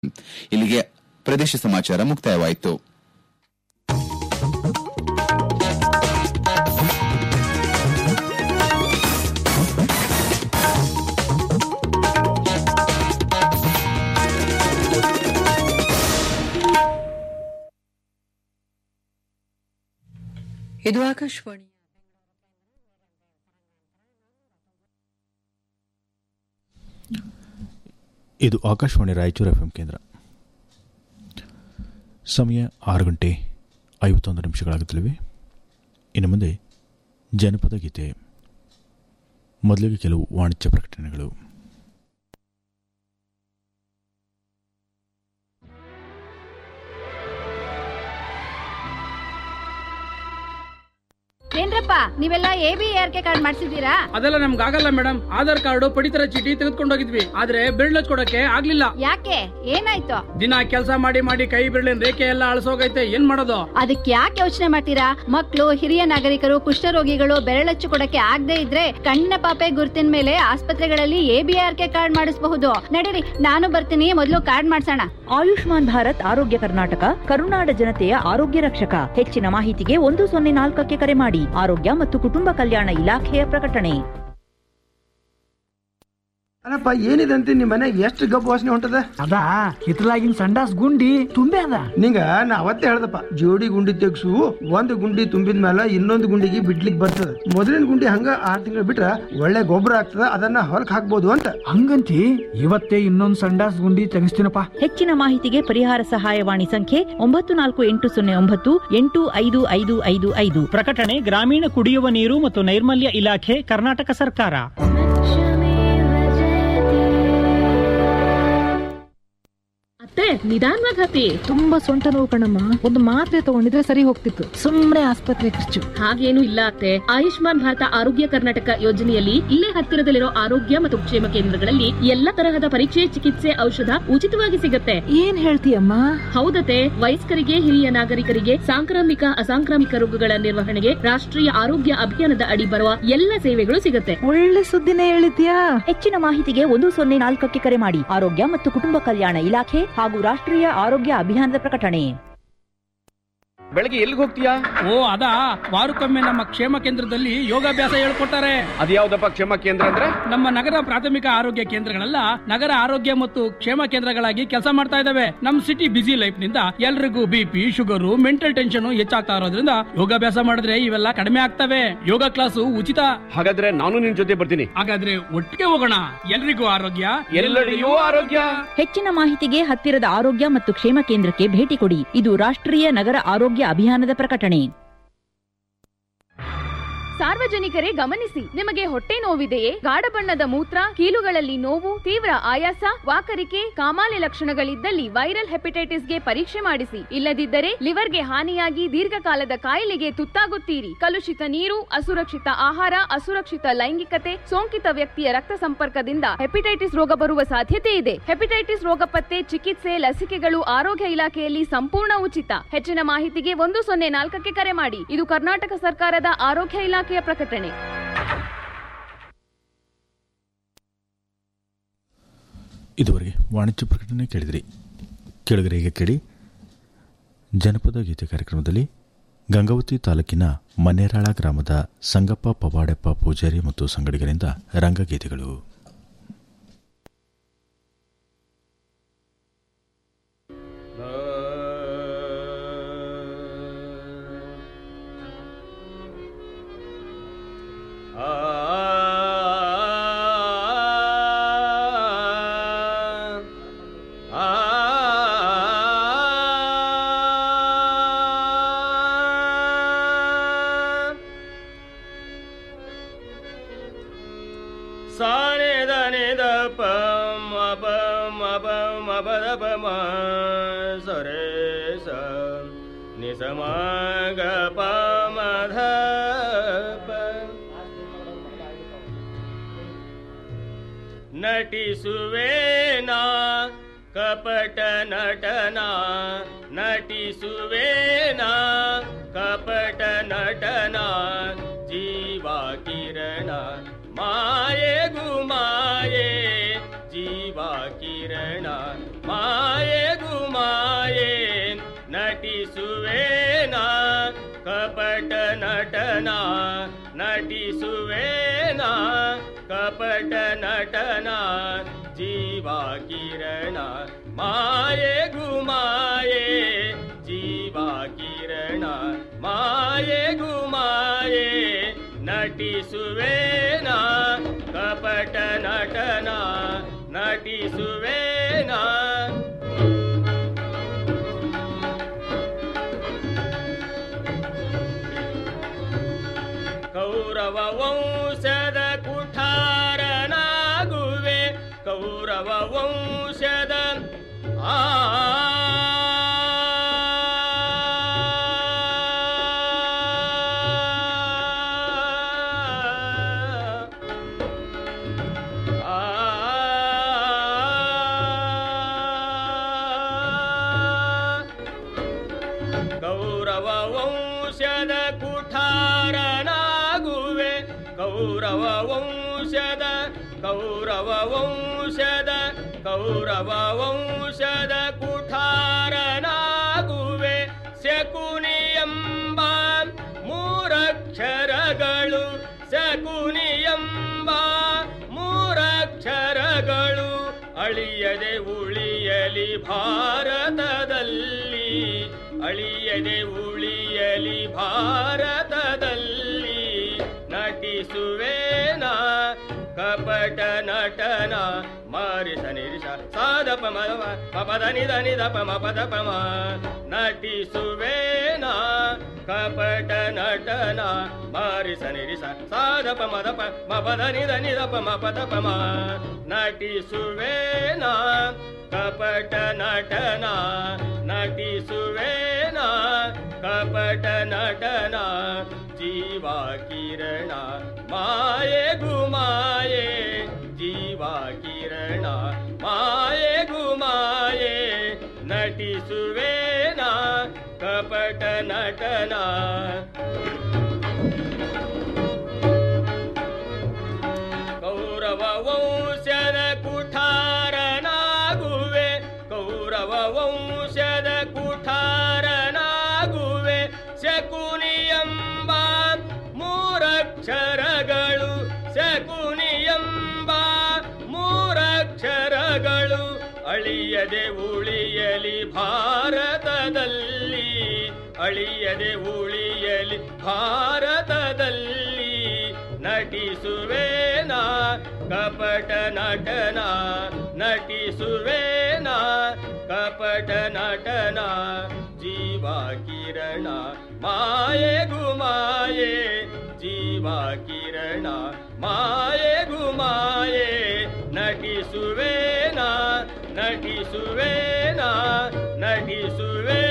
ಇಲ್ಲಿಗೆ ಪ್ರದೇಶ ಸಮಾಚಾರ ಮುಕ್ತಾಯವಾಯಿತು ಇದು ಆಕಾಶವಾಣಿ ಇದು ಆಕಾಶವಾಣಿ ರಾಯಚೂರು ಎಫ್ ಕೇಂದ್ರ ಸಮಯ ಆರು ಗಂಟೆ ಐವತ್ತೊಂದು ನಿಮಿಷಗಳಾಗುತ್ತಲಿವೆ ಇನ್ನು ಮುಂದೆ ಜನಪದ ಗೀತೆ ಮೊದಲಿಗೆ ಕೆಲವು ವಾಣಿಜ್ಯ ಪ್ರಕಟಣೆಗಳು ಏನ್ರಪ್ಪ ನೀವೆಲ್ಲ A B R K card ಮಾಡ್ಸಿದ್ದೀರಾ ಅದೆಲ್ಲ ನಮ್ಗೆ ಆಗಲ್ಲ ಮೇಡಮ್ ಆಧಾರ್ ಕಾರ್ಡ್ ಪಡಿತರ ಚೀಟಿ ತೆಗೆದುಕೊಂಡು ಹೋಗಿದ್ವಿ ಆದ್ರೆ ಬಿರ್ಳ ಕೊಡಕ್ಕೆ ಆಗ್ಲಿಲ್ಲ ಯಾಕೆ ಏನಾಯ್ತು ದಿನ ಕೆಲಸ ಮಾಡಿ ಮಾಡಿ ಕೈ ಬಿರ್ಲಿನ ರೇಖೆ ಎಲ್ಲ ಅಳಸೋಗೈತೆ ಏನ್ ಮಾಡೋದು ಅದಕ್ಕೆ ಯಾಕೆ ಯೋಚನೆ ಮಾಡ್ತೀರಾ ಮಕ್ಕಳು ಹಿರಿಯ ನಾಗರಿಕರು ಕುಷ್ಠರೋಗಿಗಳು ಬೆರಳಚ್ಚು ಕೊಡಕ್ಕೆ ಆಗದೆ ಇದ್ರೆ ಕಣ್ಣಿನ ಪಾಪೆ ಗುರುತಿನ ಮೇಲೆ ಆಸ್ಪತ್ರೆಗಳಲ್ಲಿ A B R K card ಮಾಡಿಸಬಹುದು ನಡೀರಿ ನಾನು ಬರ್ತೀನಿ ಮೊದಲು ಕಾರ್ಡ್ ಮಾಡ್ಸೋಣ ಆಯುಷ್ಮಾನ್ ಭಾರತ್ ಆರೋಗ್ಯ ಕರ್ನಾಟಕ ಕರುನಾಡ ಜನತೆಯ ಆರೋಗ್ಯ ರಕ್ಷಕ ಹೆಚ್ಚಿನ ಮಾಹಿತಿಗೆ ಒಂದು ಸೊನ್ನೆ ನಾಲ್ಕಕ್ಕೆ ಕರೆ ಮಾಡಿ ಆರೋಗ್ಯ ಮತ್ತು ಕುಟುಂಬ ಕಲ್ಯಾಣ ಇಲಾಖೆಯ ಪ್ರಕಟಣೆ ಅಲ್ಲಪ್ಪ ಏನಿದೆ ಅಂತ ನಿಮ್ಮ ಮನೆ ಎಷ್ಟು ಗಬ್ಬು ವಾಸನೆ ಹೊಂಟದ ಅದ ಹಿತ್ತಲಾಗಿನ ಸಂಡಾಸ್ ಗುಂಡಿ ತುಂಬೆ ಅದ ನಿಂಗ ನಾ ಅವತ್ತೇ ಹೇಳ್ದಪ್ಪ ಜೋಡಿ ಗುಂಡಿ ತೆಗ್ಸು ಒಂದು ಗುಂಡಿ ತುಂಬಿದ ಮೇಲೆ ಇನ್ನೊಂದು ಗುಂಡಿಗೆ ಬಿಡ್ಲಿಕ್ ಬರ್ತದ ಮೊದಲಿನ ಗುಂಡಿ ಹಂಗ ಆರ್ ತಿಂಗಳು ಬಿಟ್ರ ಒಳ್ಳೆ ಗೊಬ್ಬರ ಆಗ್ತದ ಅದನ್ನ ಹೊಲಕ್ ಹಾಕ್ಬೋದು ಅಂತ ಹಂಗಂತಿ ಇವತ್ತೇ ಇನ್ನೊಂದ್ ಸಂಡಾಸ್ ಗುಂಡಿ ತೆಗಿಸ್ತೀನಪ್ಪ ಹೆಚ್ಚಿನ ಮಾಹಿತಿಗೆ ಪರಿಹಾರ ಸಹಾಯವಾಣಿ ಸಂಖ್ಯೆ ಒಂಬತ್ತು ನಾಲ್ಕು ಎಂಟು ಸೊನ್ನೆ ಒಂಬತ್ತು ಎಂಟು ಐದು ಐದು ಐದು ಐದು ಪ್ರಕಟಣೆ ಗ್ರಾಮೀಣ ಕುಡಿಯುವ ನೀರು ಮತ್ತು ನೈರ್ಮಲ್ಯ ಇಲಾಖೆ ಕರ್ನಾಟಕ ಸರ್ಕಾರ ಅತ್ತೆ ನಿಧಾನವಾಗಿ ಹತ್ತಿ ತುಂಬಾ ಸೊಂಟ ನೋವು ಕಣಮ್ಮ ಒಂದು ಮಾತ್ರೆ ತಗೊಂಡಿದ್ರೆ ಸರಿ ಹೋಗ್ತಿತ್ತು ಸುಮ್ನೆ ಆಸ್ಪತ್ರೆ ಖರ್ಚು ಹಾಗೇನು ಇಲ್ಲ ಅತ್ತೆ ಆಯುಷ್ಮಾನ್ ಭಾರತ ಆರೋಗ್ಯ ಕರ್ನಾಟಕ ಯೋಜನೆಯಲ್ಲಿ ಇಲ್ಲೇ ಹತ್ತಿರದಲ್ಲಿರೋ ಆರೋಗ್ಯ ಮತ್ತು ಕ್ಷೇಮ ಕೇಂದ್ರಗಳಲ್ಲಿ ಎಲ್ಲ ತರಹದ ಪರೀಕ್ಷೆ ಚಿಕಿತ್ಸೆ ಔಷಧ ಉಚಿತವಾಗಿ ಸಿಗತ್ತೆ ಏನ್ ಹೇಳ್ತೀಯಮ್ಮ ಹೌದತೆ ವಯಸ್ಕರಿಗೆ ಹಿರಿಯ ನಾಗರಿಕರಿಗೆ ಸಾಂಕ್ರಾಮಿಕ ಅಸಾಂಕ್ರಾಮಿಕ ರೋಗಗಳ ನಿರ್ವಹಣೆಗೆ ರಾಷ್ಟ್ರೀಯ ಆರೋಗ್ಯ ಅಭಿಯಾನದ ಅಡಿ ಬರುವ ಎಲ್ಲ ಸೇವೆಗಳು ಸಿಗತ್ತೆ ಒಳ್ಳೆ ಸುದ್ದಿನೇ ಹೇಳಿದ್ಯಾ ಹೆಚ್ಚಿನ ಮಾಹಿತಿಗೆ ಒಂದು ಸೊನ್ನೆ ನಾಲ್ಕಕ್ಕೆ ಕರೆ ಮಾಡಿ ಆರೋಗ್ಯ ಮತ್ತು ಕುಟುಂಬ ಕಲ್ಯಾಣ ಇಲಾಖೆ ಹಾಗೂ ರಾಷ್ಟ್ರೀಯ ಆರೋಗ್ಯ ಅಭಿಯಾನದ ಪ್ರಕಟಣೆ ಬೆಳಗ್ಗೆ ಎಲ್ಲಿಗೆ ಹೋಗ್ತೀಯಾ ಓ ಅದಾ ವಾರಕ್ಕೊಮ್ಮೆ ನಮ್ಮ ಕ್ಷೇಮ ಕೇಂದ್ರದಲ್ಲಿ ಯೋಗಾಭ್ಯಾಸ ಹೇಳ್ಕೊಡ್ತಾರೆ ಅದ್ಯಾವ್ದಪ್ಪ ಕ್ಷೇಮ ಕೇಂದ್ರ ಅಂದ್ರೆ ನಮ್ಮ ನಗರ ಪ್ರಾಥಮಿಕ ಆರೋಗ್ಯ ಕೇಂದ್ರಗಳೆಲ್ಲ ನಗರ ಆರೋಗ್ಯ ಮತ್ತು ಕ್ಷೇಮ ಕೇಂದ್ರಗಳಾಗಿ ಕೆಲಸ ಮಾಡ್ತಾ ಇದಾವೆ ನಮ್ ಸಿಟಿ ಬಿಸಿ ಲೈಫ್ ನಿಂದ ಎಲ್ರಿಗೂ ಬಿಪಿ ಶುಗರು ಮೆಂಟಲ್ ಟೆನ್ಷನ್ ಹೆಚ್ಚಾಗ್ತಾ ಇರೋದ್ರಿಂದ ಯೋಗಾಭ್ಯಾಸ ಮಾಡಿದ್ರೆ ಇವೆಲ್ಲ ಕಡಿಮೆ ಆಗ್ತವೆ ಯೋಗ ಕ್ಲಾಸು ಉಚಿತ ಹಾಗಾದ್ರೆ ನಾನು ನಿನ್ ಜೊತೆ ಬರ್ತೀನಿ ಹಾಗಾದ್ರೆ ಒಟ್ಟಿಗೆ ಹೋಗೋಣ ಎಲ್ರಿಗೂ ಆರೋಗ್ಯ ಎಲ್ಲೆಡೆಯೂ ಆರೋಗ್ಯ ಹೆಚ್ಚಿನ ಮಾಹಿತಿಗೆ ಹತ್ತಿರದ ಆರೋಗ್ಯ ಮತ್ತು ಕ್ಷೇಮ ಕೇಂದ್ರಕ್ಕೆ ಭೇಟಿ ಕೊಡಿ ಇದು ರಾಷ್ಟ್ರೀಯ ನಗರ ಆರೋಗ್ಯ ಅಭಿಯಾನದ ಪ್ರಕಟಣೆ ಸಾರ್ವಜನಿಕರೇ ಗಮನಿಸಿ ನಿಮಗೆ ಹೊಟ್ಟೆ ನೋವಿದೆಯೇ ಗಾಢ ಬಣ್ಣದ ಮೂತ್ರ ಕೀಲುಗಳಲ್ಲಿ ನೋವು ತೀವ್ರ ಆಯಾಸ ವಾಕರಿಕೆ ಕಾಮಾಲೆ ಲಕ್ಷಣಗಳಿದ್ದಲ್ಲಿ ವೈರಲ್ ಹೆಪಟೈಟಿಸ್ಗೆ ಪರೀಕ್ಷೆ ಮಾಡಿಸಿ ಇಲ್ಲದಿದ್ದರೆ ಲಿವರ್ಗೆ ಹಾನಿಯಾಗಿ ದೀರ್ಘಕಾಲದ ಕಾಯಿಲೆಗೆ ತುತ್ತಾಗುತ್ತೀರಿ ಕಲುಷಿತ ನೀರು ಅಸುರಕ್ಷಿತ ಆಹಾರ ಅಸುರಕ್ಷಿತ ಲೈಂಗಿಕತೆ ಸೋಂಕಿತ ವ್ಯಕ್ತಿಯ ರಕ್ತ ಸಂಪರ್ಕದಿಂದ ಹೆಪಟೈಟಿಸ್ ರೋಗ ಬರುವ ಸಾಧ್ಯತೆ ಇದೆ ಹೆಪಟೈಟಿಸ್ ರೋಗ ಪತ್ತೆ ಚಿಕಿತ್ಸೆ ಲಸಿಕೆಗಳು ಆರೋಗ್ಯ ಇಲಾಖೆಯಲ್ಲಿ ಸಂಪೂರ್ಣ ಉಚಿತ ಹೆಚ್ಚಿನ ಮಾಹಿತಿಗೆ ಒಂದು ಸೊನ್ನೆ ನಾಲ್ಕಕ್ಕೆ ಕರೆ ಮಾಡಿ ಇದು ಕರ್ನಾಟಕ ಸರ್ಕಾರದ ಆರೋಗ್ಯ ಇಲಾಖೆಯ ಪ್ರಕಟಣೆ ಇದುವರೆಗೆ ವಾಣಿಜ್ಯ ಪ್ರಕಟಣೆ ಕೇಳಿದಿರಿ ಕೆಳಗರೆ ಈಗ ಕೇಳಿ ಜನಪದ ಗೀತೆ ಕಾರ್ಯಕ್ರಮದಲ್ಲಿ ಗಂಗಾವತಿ ತಾಲೂಕಿನ ಮನ್ನೇರಾಳ ಗ್ರಾಮದ ಸಂಗಪ್ಪ ಪವಾಡೆಪ್ಪ ಪೂಜಾರಿ ಮತ್ತು ಸಂಗಡಿಗರಿಂದ ರಂಗಗೀತೆಗಳು ಸಾರೆ ದನೆ ದ ಪ ಮ ಪ ಮ ಪ ಮ ಪ ದ ಪ ಮ ಸರೆ ಸ ನಿ ಸ ಮ ಗ ಪ ಮ ಧ ಪ ನಟಿಸುವೇನಾ ಕಪಟ ನಟನಾ ನಟಿಸುವೇನಾ ಕಪಟ ನಟನಾ ಜೀವ ಕಿರಣ ಮಾಯೆ ಗುಮಾಯೆ ಜೀವ ಕಿರಣ ಮಾ ಮಾಯೆಗು ಮಾಯೆ ನಟಿಸುವೇನ ಕಪಟ ನಟನ ನಟಿಸುವೇನ ಕಪಟ ನಟನ ಜೀವ ಕಿರಣ ಮಾಯೆಗು ಮಾಯೆ ಜೀವ ಕಿರಣ ಮಾಯೆಗು ಮಾಯೆ ನಟಿಸುವೇನ ಕಪಟ ನಟನ ನಟಿಸುವೇನ ಕೌರವ ವಂಶದ ಕುಠಾರನಾಗುವೆ ಕೌರವ ವಂಶದ ಆ ಕೌರವ ವಂಶದ ಕುಠಾರನಾಗುವೆ ಕೌರವ ವಂಶದ ಕೌರವ ವಂಶದ ಕೌರವ ವಂಶದ ಕುಠಾರನಾಗುವೆ ಶಕುನಿ ಎಂಬ ಮೂರಕ್ಷರಗಳು ಶಕುನಿ ಎಂಬ ಮೂರಕ್ಷರಗಳು ಅಳಿಯದೆ ಉಳಿಯಲಿ ಭಾರತದಲ್ಲಿ ಅಳಿಯದೆ ಉಳಿಯಲಿ ಭಾರತದಲ್ಲಿ ನಟಿಸುವೇನ ಕಪಟ ನಟನ ಮಾರಿಸ ನಿರಿಸ ಸಾದಪ ಮದವ ಪಪದ ನಿದ ನಿದ ಪಮ ಪದ ಪಮ ನಟಿಸುವೇನ ಕಪಟ ನಟನ ಮಾರಿಸ ನಿರಿಸ ಸಾದಪ ಮದ ಪ ಮಪದ ನಿದ ನಿದ ಪಮ ಪದ ಪಮ ನಟಿಸುವೇನ ಕಪಟ ನಟನ ನಟಿಸುವೇನ ಕಪಟ ನಟನ ಜೀವ ಕಿರಣ ಮಾಯೆಗು ಮಾಯೆ ಜೀವ ಕಿರಣ ಮಾಯೆಗು ಮಾಯೆ ನಟಿಸುವೇನ ಕಪಟ ನಟನ ಕೌರವ ವಂಶದ ಕುಠಾರನಾಗುವೆ ಕೌರವ ವಂಶದ ಕುಠಾರನಾಗುವೆ ಶಕುನಿ ಎಂಬ ಮೂರಕ್ಷರಗಳು ಶಕುನಿ ಎಂಬ ಮೂರಕ್ಷರಗಳು ಅಳಿಯದೆ ಉಳಿಯಲಿ ಭಾರತದಲ್ಲಿ ಅಳಿಯದೆ ಉಳಿಯಲಿ ಭಾರತದಲ್ಲಿ ನಟಿಸುವೇನ ಕಪಟ ನಟನ ನಟಿಸುವೇನ ಕಪಟ ನಟನ ಜೀವ ಕಿರಣ ಮಾಯೆಗು ಮಾಯೆ ಜೀವ ಕಿರಣ ಮಾಯೆಗು ಮಾಯೆ ನಟಿಸುವೇನ ನಟಿಸುವೇನ ನಟಿಸುವೇ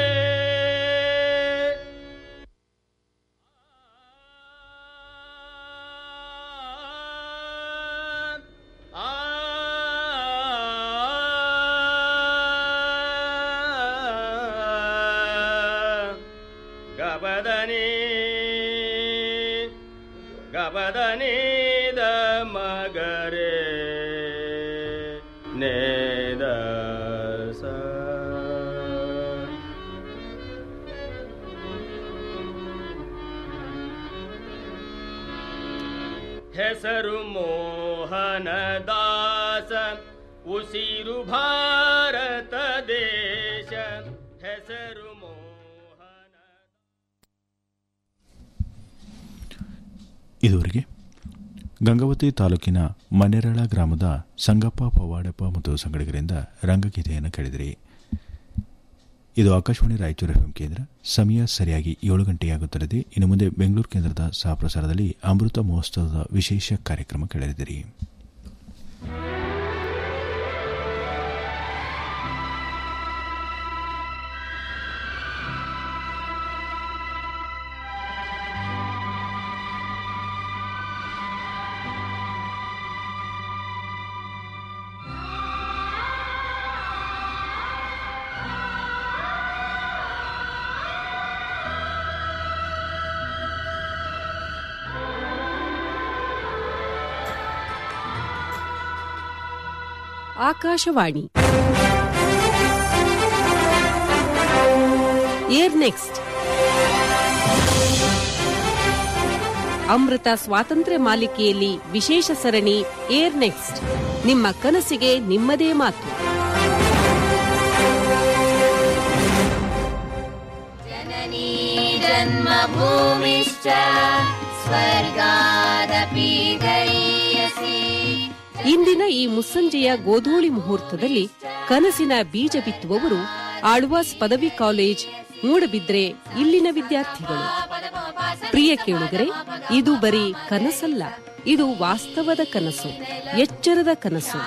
ಗಬದನಿ ಗಬದನಿದ ಮಗರೆ ನೇದ ಸ ಹೆಸರು ಮೋಹನ ದಾಸ ಉಸಿರು ಭಾರತ ದೇಶ ಹೆಸರು ಇದುವರೆಗೆ ಗಂಗಾವತಿ ತಾಲೂಕಿನ ಮನೆರಳ ಗ್ರಾಮದ ಸಂಗಪ್ಪ ಪವಾಡಪ್ಪ ಮತ್ತು ಸಂಗಡಿಗರಿಂದ ರಂಗಗೀತೆಯನ್ನು ಕೇಳಿದಿರಿ ಇದು ಆಕಾಶವಾಣಿ ರಾಯಚೂರು ಎಫ್ಎಂ ಕೇಂದ್ರ ಸಮಯ ಸರಿಯಾಗಿ ಏಳು ಗಂಟೆಯಾಗುತ್ತದೆ ಇನ್ನು ಮುಂದೆ ಬೆಂಗಳೂರು ಕೇಂದ್ರದ ಸಹಪ್ರಸಾರದಲ್ಲಿ ಅಮೃತ ಮಹೋತ್ಸವದ ವಿಶೇಷ ಕಾರ್ಯಕ್ರಮ ಕೇಳಲಿದ್ದೀರಿ ಆಕಾಶವಾಣಿ ಏರ್ ನೆಕ್ಸ್ಟ್ ಅಮೃತ ಸ್ವಾತಂತ್ರ್ಯ ಮಾಲಿಕೆಯಲ್ಲಿ ವಿಶೇಷ ಸರಣಿ ಏರ್ ನೆಕ್ಸ್ಟ್ ನಿಮ್ಮ ಕನಸಿಗೆ ನಿಮ್ಮದೇ ಮಾತು जन्मभूमिश्च स्वर्गादपि गरीयसी ಇಂದಿನ ಈ ಮುಸ್ಸಂಜೆಯ ಗೋಧೂಳಿ ಮುಹೂರ್ತದಲ್ಲಿ ಕನಸಿನ ಬೀಜ ಬಿತ್ತುವವರು ಆಳ್ವಾಸ್ ಪದವಿ ಕಾಲೇಜ್ ಮೂಡಬಿದ್ರೆ ಇಲ್ಲಿನ ವಿದ್ಯಾರ್ಥಿಗಳು ಪ್ರಿಯ ಕೇಳುಗರೆ ಇದು ಬರೀ ಕನಸಲ್ಲ ಇದು ವಾಸ್ತವದ ಕನಸು ಎಚ್ಚರದ ಕನಸು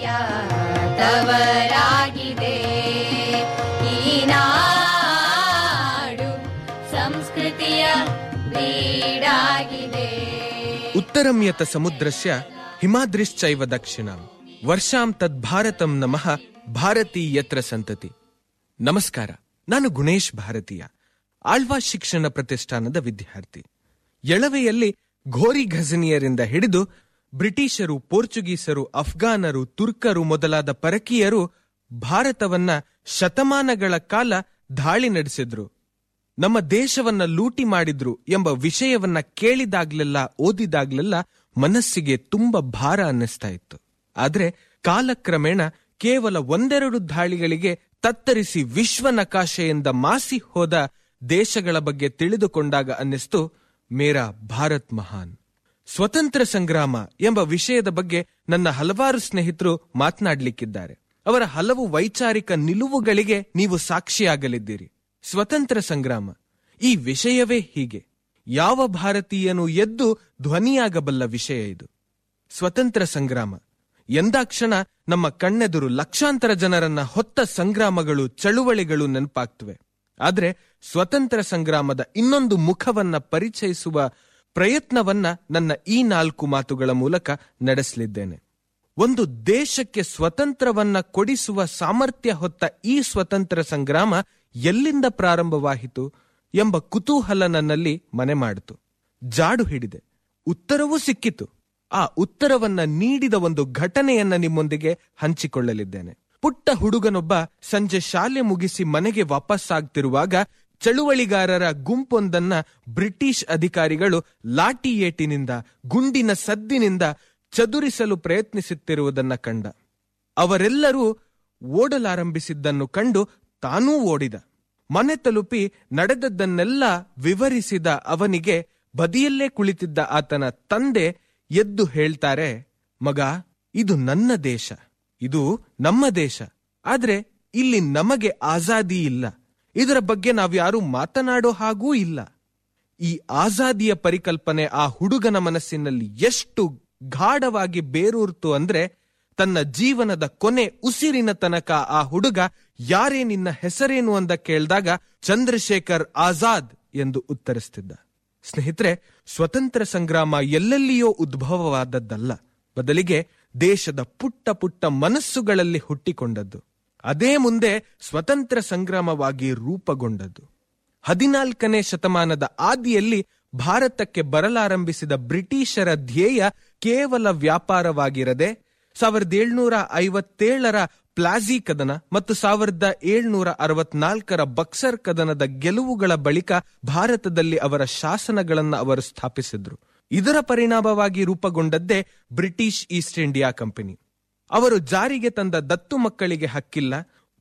ತವರಾಗಿದೆ ಈ ನಾಡು ಸಂಸ್ಕೃತಿಯ ಬೀಡಾಗಿದೆ ಉತ್ತರಂ ಯತ ಸಮುದ್ರಸ್ಯ ಹಿಮಾದ್ರಿಶ್ಚೈವ ದಕ್ಷಿಣಾಂ ವರ್ಷಾಂ ತದ್ಭಾರತಂ ನಮಃ ಭಾರತೀ ಯತ್ರ ಸಂತತಿ ನಮಸ್ಕಾರ ನಾನು ಗುಣೇಶ್ ಭಾರತೀಯ ಆಳ್ವಾ ಶಿಕ್ಷಣ ಪ್ರತಿಷ್ಠಾನದ ವಿದ್ಯಾರ್ಥಿ ಎಳವೆಯಲ್ಲಿ ಘೋರಿ ಘಜನಿಯರಿಂದ ಹಿಡಿದು ಬ್ರಿಟಿಷರು ಪೋರ್ಚುಗೀಸರು ಅಫ್ಘಾನರು ತುರ್ಕರು ಮೊದಲಾದ ಪರಕೀಯರು ಭಾರತವನ್ನ ಶತಮಾನಗಳ ಕಾಲ ದಾಳಿ ನಡೆಸಿದ್ರು ನಮ್ಮ ದೇಶವನ್ನ ಲೂಟಿ ಮಾಡಿದ್ರು ಎಂಬ ವಿಷಯವನ್ನ ಕೇಳಿದಾಗ್ಲೆಲ್ಲ ಓದಿದಾಗ್ಲೆಲ್ಲ ಮನಸ್ಸಿಗೆ ತುಂಬ ಭಾರ ಅನ್ನಿಸ್ತಾ ಇತ್ತು ಆದ್ರೆ ಕಾಲಕ್ರಮೇಣ ಕೇವಲ ಒಂದೆರಡು ದಾಳಿಗಳಿಗೆ ತತ್ತರಿಸಿ ವಿಶ್ವ ನಕಾಶೆಯಿಂದ ಮಾಸಿ ಹೋದ ದೇಶಗಳ ಬಗ್ಗೆ ತಿಳಿದುಕೊಂಡಾಗ ಅನ್ನಿಸ್ತು ಮೇರಾ ಭಾರತ್ ಮಹಾನ್ ಸ್ವತಂತ್ರ ಸಂಗ್ರಾಮ ಎಂಬ ವಿಷಯದ ಬಗ್ಗೆ ನನ್ನ ಹಲವಾರು ಸ್ನೇಹಿತರು ಮಾತನಾಡ್ಲಿಕ್ಕಿದ್ದಾರೆ ಅವರ ಹಲವು ವೈಚಾರಿಕ ನಿಲುವುಗಳಿಗೆ ನೀವು ಸಾಕ್ಷಿಯಾಗಲಿದ್ದೀರಿ ಸ್ವತಂತ್ರ ಸಂಗ್ರಾಮ ಈ ವಿಷಯವೇ ಹೀಗೆ ಯಾವ ಭಾರತೀಯನು ಎದ್ದು ಧ್ವನಿಯಾಗಬಲ್ಲ ವಿಷಯ ಇದು ಸ್ವತಂತ್ರ ಸಂಗ್ರಾಮ ಎಂದಾಕ್ಷಣ ನಮ್ಮ ಕಣ್ಣೆದುರು ಲಕ್ಷಾಂತರ ಜನರನ್ನ ಹೊತ್ತ ಸಂಗ್ರಾಮಗಳು ಚಳುವಳಿಗಳು ನೆನಪಾಗ್ತವೆ ಆದ್ರೆ ಸ್ವತಂತ್ರ ಸಂಗ್ರಾಮದ ಇನ್ನೊಂದು ಮುಖವನ್ನ ಪರಿಚಯಿಸುವ ಪ್ರಯತ್ನವನ್ನ ನನ್ನ ಈ ನಾಲ್ಕು ಮಾತುಗಳ ಮೂಲಕ ನಡೆಸಲಿದ್ದೇನೆ ಒಂದು ದೇಶಕ್ಕೆ ಸ್ವತಂತ್ರವನ್ನ ಕೊಡಿಸುವ ಸಾಮರ್ಥ್ಯ ಹೊತ್ತ ಈ ಸ್ವತಂತ್ರ ಸಂಗ್ರಾಮ ಎಲ್ಲಿಂದ ಪ್ರಾರಂಭವಾಯಿತು ಎಂಬ ಕುತೂಹಲ ನನ್ನಲ್ಲಿ ಮನೆ ಮಾಡಿತು ಜಾಡು ಹಿಡಿದೆ ಉತ್ತರವೂ ಸಿಕ್ಕಿತು ಆ ಉತ್ತರವನ್ನ ನೀಡಿದ ಒಂದು ಘಟನೆಯನ್ನ ನಿಮ್ಮೊಂದಿಗೆ ಹಂಚಿಕೊಳ್ಳಲಿದ್ದೇನೆ ಪುಟ್ಟ ಹುಡುಗನೊಬ್ಬ ಸಂಜೆ ಶಾಲೆ ಮುಗಿಸಿ ಮನೆಗೆ ವಾಪಸ್ಸಾಗ್ತಿರುವಾಗ ಚಳುವಳಿಗಾರರ ಗುಂಪೊಂದನ್ನ ಬ್ರಿಟಿಷ್ ಅಧಿಕಾರಿಗಳು ಲಾಠಿ ಏಟಿನಿಂದ ಗುಂಡಿನ ಸದ್ದಿನಿಂದ ಚದುರಿಸಲು ಪ್ರಯತ್ನಿಸುತ್ತಿರುವುದನ್ನ ಕಂಡ ಅವರೆಲ್ಲರೂ ಓಡಲಾರಂಭಿಸಿದ್ದನ್ನು ಕಂಡು ತಾನೂ ಓಡಿದ ಮನೆ ತಲುಪಿ ನಡೆದದ್ದನ್ನೆಲ್ಲ ವಿವರಿಸಿದ ಅವನಿಗೆ ಬದಿಯಲ್ಲೇ ಕುಳಿತಿದ್ದ ಆತನ ತಂದೆ ಎದ್ದು ಹೇಳ್ತಾರೆ ಮಗ ಇದು ನನ್ನ ದೇಶ ಇದು ನಮ್ಮ ದೇಶ ಆದ್ರೆ ಇಲ್ಲಿ ನಮಗೆ ಆಜಾದಿ ಇಲ್ಲ ಇದರ ಬಗ್ಗೆ ನಾವ್ಯಾರು ಮಾತನಾಡೋ ಹಾಗೂ ಇಲ್ಲ ಈ ಆಜಾದಿಯ ಪರಿಕಲ್ಪನೆ ಆ ಹುಡುಗನ ಮನಸ್ಸಿನಲ್ಲಿ ಎಷ್ಟು ಗಾಢವಾಗಿ ಬೇರೂರ್ತು ಅಂದ್ರೆ ತನ್ನ ಜೀವನದ ಕೊನೆ ಉಸಿರಿನ ತನಕ ಆ ಹುಡುಗ ಯಾರೇ ನಿನ್ನ ಹೆಸರೇನು ಅಂತ ಕೇಳಿದಾಗ ಚಂದ್ರಶೇಖರ್ ಆಜಾದ್ ಎಂದು ಉತ್ತರಿಸ್ತಿದ್ದ ಸ್ನೇಹಿತರೆ ಸ್ವತಂತ್ರ ಸಂಗ್ರಾಮ ಎಲ್ಲೆಲ್ಲಿಯೋ ಉದ್ಭವವಾದದ್ದಲ್ಲ ಬದಲಿಗೆ ದೇಶದ ಪುಟ್ಟ ಪುಟ್ಟ ಮನಸ್ಸುಗಳಲ್ಲಿ ಹುಟ್ಟಿಕೊಂಡದ್ದು ಅದೇ ಮುಂದೆ ಸ್ವತಂತ್ರ ಸಂಗ್ರಾಮವಾಗಿ ರೂಪುಗೊಂಡದ್ದು ಹದಿನಾಲ್ಕನೇ ಶತಮಾನದ ಆದಿಯಲ್ಲಿ ಭಾರತಕ್ಕೆ ಬರಲಾರಂಭಿಸಿದ ಬ್ರಿಟಿಷರ ಧ್ಯೇಯ ಕೇವಲ ವ್ಯಾಪಾರವಾಗಿರದೆ ಸಾವಿರದ ಏಳ್ನೂರ ಐವತ್ತೇಳರ ಪ್ಲಾಜಿ ಕದನ ಮತ್ತು ಸಾವಿರದ ಏಳ್ನೂರ ಅರವತ್ನಾಲ್ಕರ ಬಕ್ಸರ್ ಕದನದ ಗೆಲುವುಗಳ ಬಳಿಕ ಭಾರತದಲ್ಲಿ ಅವರ ಶಾಸನಗಳನ್ನು ಅವರು ಸ್ಥಾಪಿಸಿದ್ರು ಇದರ ಪರಿಣಾಮವಾಗಿ ರೂಪುಗೊಂಡದ್ದೇ ಬ್ರಿಟಿಷ್ ಈಸ್ಟ್ ಇಂಡಿಯಾ ಕಂಪನಿ ಅವರು ಜಾರಿಗೆ ತಂದ ದತ್ತು ಮಕ್ಕಳಿಗೆ ಹಕ್ಕಿಲ್ಲ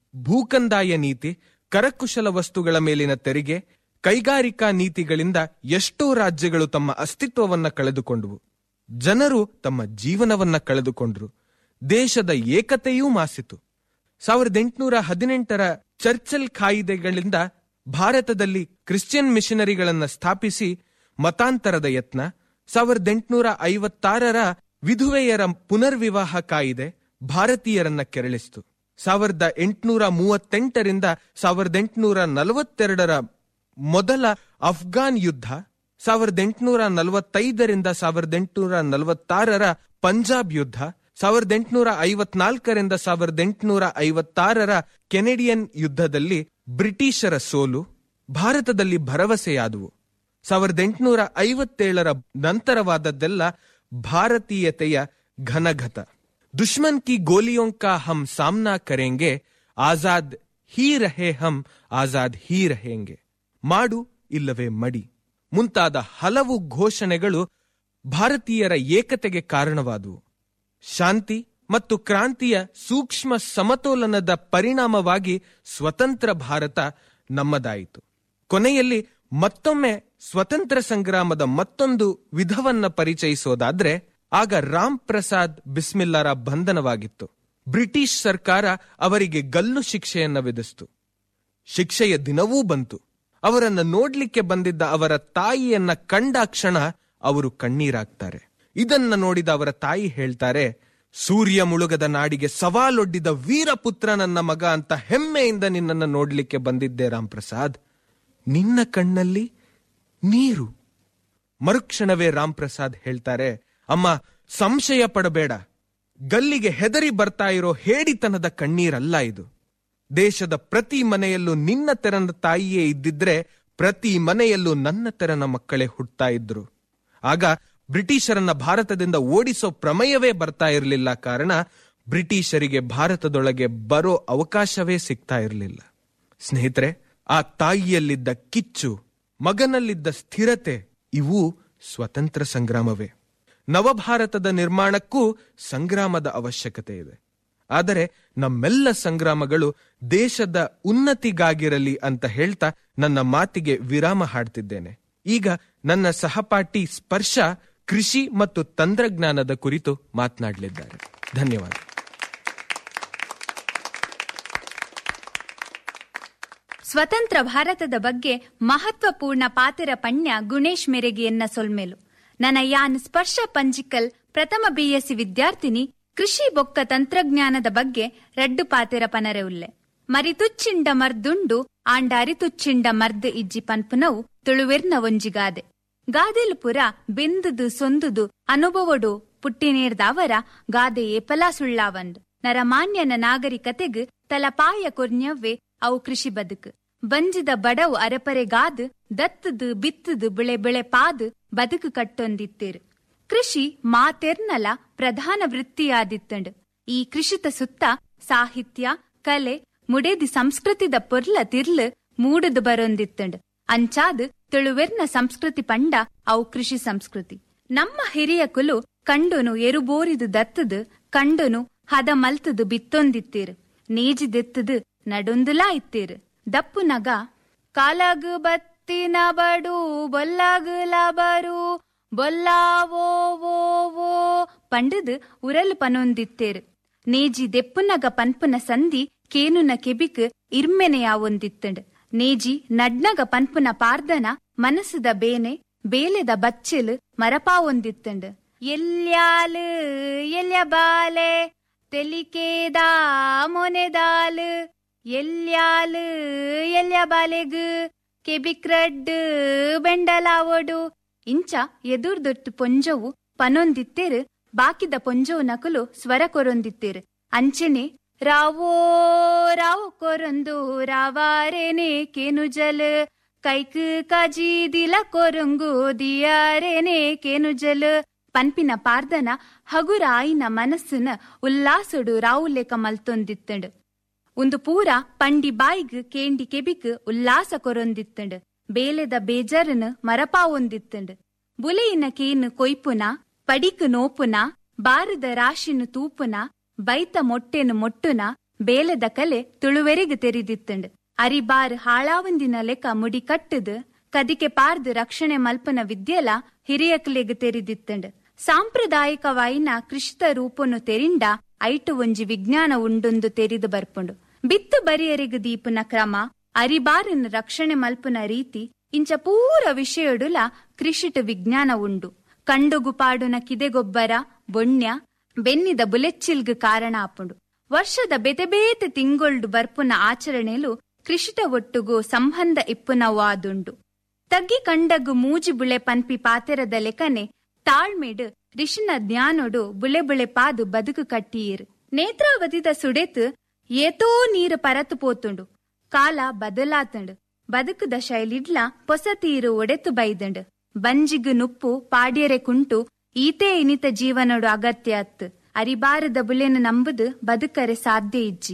ಭೂಕಂದಾಯ ನೀತಿ ಕರಕುಶಲ ವಸ್ತುಗಳ ಮೇಲಿನ ತೆರಿಗೆ ಕೈಗಾರಿಕಾ ನೀತಿಗಳಿಂದ ಎಷ್ಟೋ ರಾಜ್ಯಗಳು ತಮ್ಮ ಅಸ್ತಿತ್ವವನ್ನ ಕಳೆದುಕೊಂಡವು ಜನರು ತಮ್ಮ ಜೀವನವನ್ನ ಕಳೆದುಕೊಂಡ್ರು ದೇಶದ ಏಕತೆಯೂ ಮಾಸಿತು ಸಾವಿರದ ಎಂಟುನೂರ ಹದಿನೆಂಟರ ಚರ್ಚಲ್ ಕಾಯಿದೆಗಳಿಂದ ಭಾರತದಲ್ಲಿ ಕ್ರಿಶ್ಚಿಯನ್ ಮಿಷನರಿಗಳನ್ನ ಸ್ಥಾಪಿಸಿ ಮತಾಂತರದ ಯತ್ನ ಸಾವಿರದ ಎಂಟುನೂರ ಐವತ್ತಾರರ ವಿಧುವೆಯರ ಪುನರ್ವಿವಾಹ ಕಾಯಿದೆ ಭಾರತೀಯರನ್ನ ಕೆರಳಿಸಿತು ಸಾವಿರದ ಎಂಟುನೂರ ಮೂವತ್ತೆಂಟರಿಂದ ಸಾವಿರದ ಎಂಟುನೂರ ನಲವತ್ತೆರಡರ ಮೊದಲ ಅಫ್ಘಾನ್ ಯುದ್ಧ ಸಾವಿರದ ಎಂಟುನೂರ ನಲವತ್ತೈದರಿಂದ ಸಾವಿರದ ಎಂಟುನೂರ ನಲವತ್ತಾರರ ಪಂಜಾಬ್ ಯುದ್ಧ ಸಾವಿರದ ಎಂಟುನೂರ ಐವತ್ನಾಲ್ಕರಿಂದ ಸಾವಿರದ ಎಂಟುನೂರ ಐವತ್ತಾರರ ಕೆನೆಡಿಯನ್ ಯುದ್ಧದಲ್ಲಿ ಬ್ರಿಟಿಷರ ಸೋಲು ಭಾರತದಲ್ಲಿ ಭರವಸೆಯಾದವು ಸಾವಿರದ ಎಂಟುನೂರ ಐವತ್ತೇಳರ ನಂತರವಾದದ್ದೆಲ್ಲ ಭಾರತೀಯತೆಯ ಘನಘತ ದುಶ್ಮನ್ ಕಿ ಗೋಲಿಯೋಂ ಕಾ ಹಮ್ ಸಾಮ್ನಾ ಕರೆಂಗೆ ಆಜಾದ್ ಹೀ ರಹೆ ಹಮ್ ಆಜಾದ್ ಹೀ ರಹೇಂಗೆ ಮಾಡು ಇಲ್ಲವೇ ಮಡಿ ಮುಂತಾದ ಹಲವು ಘೋಷಣೆಗಳು ಭಾರತೀಯರ ಏಕತೆಗೆ ಕಾರಣವಾದವು ಶಾಂತಿ ಮತ್ತು ಕ್ರಾಂತಿಯ ಸೂಕ್ಷ್ಮ ಸಮತೋಲನದ ಪರಿಣಾಮವಾಗಿ ಸ್ವತಂತ್ರ ಭಾರತ ನಮ್ಮದಾಯಿತು ಕೊನೆಯಲ್ಲಿ ಮತ್ತೊಮ್ಮೆ ಸ್ವತಂತ್ರ ಸಂಗ್ರಾಮದ ಮತ್ತೊಂದು ವಿಧವನ್ನ ಪರಿಚಯಿಸೋದಾದ್ರೆ ಆಗ ರಾಮ್ ಪ್ರಸಾದ್ ಬಿಸ್ಮಿಲ್ಲರ ಬಂಧನವಾಗಿತ್ತು ಬ್ರಿಟಿಷ್ ಸರ್ಕಾರ ಅವರಿಗೆ ಗಲ್ಲು ಶಿಕ್ಷೆಯನ್ನ ವಿಧಿಸಿತು ಶಿಕ್ಷೆಯ ದಿನವೂ ಬಂತು ಅವರನ್ನ ನೋಡ್ಲಿಕ್ಕೆ ಬಂದಿದ್ದ ಅವರ ತಾಯಿಯನ್ನ ಕಂಡ ಕ್ಷಣ ಅವರು ಕಣ್ಣೀರಾಗ್ತಾರೆ ಇದನ್ನ ನೋಡಿದ ಅವರ ತಾಯಿ ಹೇಳ್ತಾರೆ ಸೂರ್ಯ ಮುಳುಗದ ನಾಡಿಗೆ ಸವಾಲೊಡ್ಡಿದ ವೀರಪುತ್ರ ನನ್ನ ಮಗ ಅಂತ ಹೆಮ್ಮೆಯಿಂದ ನಿನ್ನನ್ನು ನೋಡ್ಲಿಕ್ಕೆ ಬಂದಿದ್ದೆ ರಾಮ್ ಪ್ರಸಾದ್ ನಿನ್ನ ಕಣ್ಣಲ್ಲಿ ನೀರು ಮರುಕ್ಷಣವೇ ರಾಮ್ ಪ್ರಸಾದ್ ಹೇಳ್ತಾರೆ ಅಮ್ಮ ಸಂಶಯ ಪಡಬೇಡ ಗಲ್ಲಿಗೆ ಹೆದರಿ ಬರ್ತಾ ಇರೋ ಹೇಡಿತನದ ಕಣ್ಣೀರಲ್ಲ ಇದು ದೇಶದ ಪ್ರತಿ ಮನೆಯಲ್ಲೂ ನಿನ್ನ ತೆರನ ತಾಯಿಯೇ ಇದ್ದಿದ್ರೆ ಪ್ರತಿ ಮನೆಯಲ್ಲೂ ನನ್ನ ತೆರನ ಮಕ್ಕಳೇ ಹುಟ್ಟುತ್ತಾ ಇದ್ರು ಆಗ ಬ್ರಿಟಿಷರನ್ನ ಭಾರತದಿಂದ ಓಡಿಸೋ ಪ್ರಮೇಯವೇ ಬರ್ತಾ ಇರಲಿಲ್ಲ ಕಾರಣ ಬ್ರಿಟಿಷರಿಗೆ ಭಾರತದೊಳಗೆ ಬರೋ ಅವಕಾಶವೇ ಸಿಗ್ತಾ ಇರಲಿಲ್ಲ ಸ್ನೇಹಿತರೆ ಆ ತಾಯಿಯಲ್ಲಿದ್ದ ಕಿಚ್ಚು ಮಗನಲ್ಲಿದ್ದ ಸ್ಥಿರತೆ ಇವು ಸ್ವತಂತ್ರ ಸಂಗ್ರಾಮವೇ ನವಭಾರತದ ನಿರ್ಮಾಣಕ್ಕೂ ಸಂಗ್ರಾಮದ ಅವಶ್ಯಕತೆ ಇದೆ ಆದರೆ ನಮ್ಮೆಲ್ಲ ಸಂಗ್ರಾಮಗಳು ದೇಶದ ಉನ್ನತಿಗಾಗಿರಲಿ ಅಂತ ಹೇಳ್ತಾ ನನ್ನ ಮಾತಿಗೆ ವಿರಾಮ ಹಾಡ್ತಿದ್ದೇನೆ ಈಗ ನನ್ನ ಸಹಪಾಠಿ ಸ್ಪರ್ಶ ಕೃಷಿ ಮತ್ತು ತಂತ್ರಜ್ಞಾನದ ಕುರಿತು ಮಾತನಾಡಲಿದ್ದಾರೆ ಧನ್ಯವಾದ ಸ್ವತಂತ್ರ ಭಾರತದ ಬಗ್ಗೆ ಮಹತ್ವಪೂರ್ಣ ಪಾತೆರ ಪಣ್ಯ ಗುಣೇಶ್ ಮೆರೆಗೆಯನ್ನ ಸೊಲ್ಮೆಲು ನನ್ನ ಯಾನ್ ಸ್ಪರ್ಶ ಪಂಜಿಕಲ್ ಪ್ರಥಮ ಬಿಎಸ್ಸಿ ವಿದ್ಯಾರ್ಥಿನಿ ಕೃಷಿ ಬೊಕ್ಕ ತಂತ್ರಜ್ಞಾನದ ಬಗ್ಗೆ ರೆಡ್ಡು ಪಾತೆರ ಪನರೆ ಉಲ್ಲೆ ಮರಿ ತುಚ್ಚಿಂಡ ಮರ್ದುಂಡು ಆಂಡಾರಿ ತುಚ್ಚಿಂಡ ಮರ್ದ್ ಇಜ್ಜಿ ಪನ್ಪುನವು ತುಳುವೆರ್ನ ಒಂಜಿಗಾದೆ ಗಾದೆಲು ಪುರ ಬೆಂದುದು ಸೊಂದುದು ಅನುಭವಡು ಪುಟ್ಟಿನೇರ್ದಾವರ ಗಾದೆ ಏಪಲಾ ಸುಳ್ಳಾವಂಡು ನರಮಾನ್ಯನ ನಾಗರಿಕತೆಗ್ ತಲಪಾಯ ಕೊರ್ನ್ಯವ್ವೆ ಅವು ಕೃಷಿ ಬದುಕು ಬಂಜಿದ ಬಡವು ಅರಪರೆಗಾದ್ ದತ್ತದು ಬಿತ್ತದು ಬೆಳೆ ಬೆಳೆ ಪಾದ್ ಬದುಕು ಕಟ್ಟೊಂದಿತ್ತೇರು ಕೃಷಿ ಮಾತೆರ್ನಲ ಪ್ರಧಾನ ವೃತ್ತಿಯಾದಿತ್ತಂಡು ಈ ಕೃಷಿತ ಸುತ್ತ ಸಾಹಿತ್ಯ ಕಲೆ ಮುಡೇದಿ ಸಂಸ್ಕೃತಿದ ಪೊರ್ಲ ತಿರ್ಲು ಮೂಡದು ಬರೊಂದಿತ್ತಂಡು ಅಂಚಾದ್ ತುಳುವೆರ್ನ ಸಂಸ್ಕೃತಿ ಪಂಡ ಅವು ಕೃಷಿ ಸಂಸ್ಕೃತಿ ನಮ್ಮ ಹಿರಿಯ ಕುಲು ಕಂಡುನು ಎರುಬೋರಿದು ದತ್ತದು ಕಂಡುನು ಹದ ಮಲ್ತದು ಬಿತ್ತೊಂದಿತ್ತೀರು ನೇಜಿದೆತ್ತದು ನಡೊಂದುಲಾ ಇತ್ತೀರು ದಪ್ಪು ನಗ ಕಾಲಾಗು ಬತ್ತಿನ ಬಡು ಬೊಲ್ಲಾಗು ಲಬರು ಬೊಲ್ಲಾವೋ ವೋ ವೋ ಪಂಡದು ಉರಲು ಪನೊಂದಿತ್ತೇರು ನೇಜಿ ದೆಪ್ಪುನಗ ಪನ್ಪುನ ಸಂಧಿ ಕೇನುನ ಕೆಬಿಕ್ ಇರ್ಮೆನೆಯಾವೊಂದಿತ್ತಂಡ್ ನೇಜಿ ನಡ್ನಗ ಪನ್ಪುನ ಪಾರ್ದನ ಮನಸ್ಸುದ ಬೇನೆ ಬೇಲೆದ ಬಚ್ಚಲು ಮರಪಾವೊಂದಿತ್ತಂಡ್ ಎಲ್ಯಾಲು ಎಲ್ಯ ಬಾಲೆ ತೆಲಿಕೇದಾ ಮೊನೆದಾಲು ಎಲ್ಯಾಲು ಎಲ್ಯ ಬಾಲೆಗ್ ಕೆಬಿಕ್ರಡ್ ಬೆಂಡಲಾವೊಡು ಇಂಚ ಎದುರ್ದೊಟ್ಟು ಪೊಂಜವು ಪನೊಂದಿತ್ತೇರು ಬಾಕಿದ ಪೊಂಜವು ನಕಲು ಸ್ವರ ಕೊರೊಂದಿತ್ತೇರು ಅಂಚೆನೆ ರಾವೋ ರಾವು ಕೊರೊಂದು ರಾವಾರೇನೆ ಕೇನುಜಲ್ ಕೈಕ್ ಕಾಜಿ ದಿಲ ಕೊರಂಗು ದಿಯಾರೇನೆ ಕೇನುಜಲ್ ಪನ್ಪಿನ ಪಾರ್ದನ ಹಗುರ ಆಯಿನ ಮನಸ್ಸುನ ಉಲ್ಲಾಸಡು ರಾವುಲೇಕ ಮಲ್ತೊಂದಿತ್ತಂಡು ಒಂದು ಪೂರ ಪಂಡಿ ಬಾಯಿಗ್ ಕೇಂಡಿ ಕೆಬಿಕ್ ಉಲ್ಲಾಸ ಕೊರೊಂದಿತ್ತಂಡು ಬೇಲೆದ ಬೇಜಾರನ್ ಮರಪಾವೊಂದಿತ್ತಂಡು ಬುಲೆಯಿನ ಕೇನು ಕೊಯ್ಪುನ ಪಡಿಕ್ ನೋಪುನ ಬಾರದ ರಾಶಿನು ತೂಪುನ ಬೈತ ಮೊಟ್ಟೆನು ಮೊಟ್ಟುನ ಬೇಲೆದ ಕಲೆ ತುಳುವೆರೆಗ್ ತೆರಿದಿತ್ತಂಡು ಅರಿಬಾರ್ ಹಾಳಾವಂದಿನ ಲೆಕ್ಕ ಮುಡಿ ಕಟ್ಟದು ಕದಿಕೆ ಪಾರ್ದು ರಕ್ಷಣೆ ಮಲ್ಪನ ವಿದ್ಯೆಲ ಹಿರಿಯಕ್ಲೆಗ್ ತೆರಿದಿತ್ತಂಡು ಸಾಂಪ್ರದಾಯಿಕವಾಯಿನ ಕೃಷಿತ ರೂಪನು ತೆರಿಂಡ ಐಟು ಒಂಜಿ ವಿಜ್ಞಾನ ಉಂಡೊಂದು ತೆರಿದು ಬರ್ಪುಂಡು ಬಿತ್ತು ಬರಿಯರಿಗ ದೀಪುನ ಕ್ರಮ ಅರಿಬಾರಿನ ರಕ್ಷಣೆ ಮಲ್ಪುನ ರೀತಿ ಇಂಚ ಪೂರ ವಿಷಯಡುಲ ಕೃಷಿಟ ವಿಜ್ಞಾನ ಉಂಡು ಕಂಡುಗು ಪಾಡುನ ಕಿದೆಗೊಬ್ಬರ ಬೊಣ್ಯ ಬೆನ್ನಿದ ಬುಲೆಚ್ಚಿಲ್ಗ್ ಕಾರಣ ಆಪುಂಡು ವರ್ಷದ ಬೆತೆ ಬೇತೆ ತಿಂಗೊಳ್ಡು ಬರ್ಪುನ ಆಚರಣೆಲು ಕೃಷಿಟ ಒಟ್ಟುಗು ಸಂಬಂಧ ಇಪ್ಪುನವಾದುಂಡು ತಗ್ಗಿ ಕಂಡಗು ಮೂಜಿ ಬುಳೆ ಪನ್ಪಿ ಪಾತೆರದ ಲೆಕನೆ ತಾಳ್ಮೆಡ್ ರಿಷಿನ ಜ್ಞಾನೊಡು ಬುಳೆ ಬುಳೆ ಪಾದು ಬದುಕು ಕಟ್ಟಿಯೇರು ನೇತ್ರಾವತಿದ ಸುಡೆತ್ ಏತೋ ನೀರು ಪರತು ಪೋತುಂಡು ಕಾಲ ಬದಲಾತಂಡು ಬದುಕುದ ಶೈಲಿಡ್ಲ ಪೊಸ ತೀರು ಒಡೆತು ಬೈದಂಡು ಬಂಜಿಗು ನುಪ್ಪು ಪಾಡ್ಯರೆ ಕುಂಟು ಈತೆ ಇನಿತ ಜೀವನಡು ಅಗತ್ಯ ಅತ್ತು ಅರಿಬಾರದ ಬುಲೆನ ನಂಬುದು ಬದುಕರೆ ಸಾಧ್ಯ ಇಜ್ಜಿ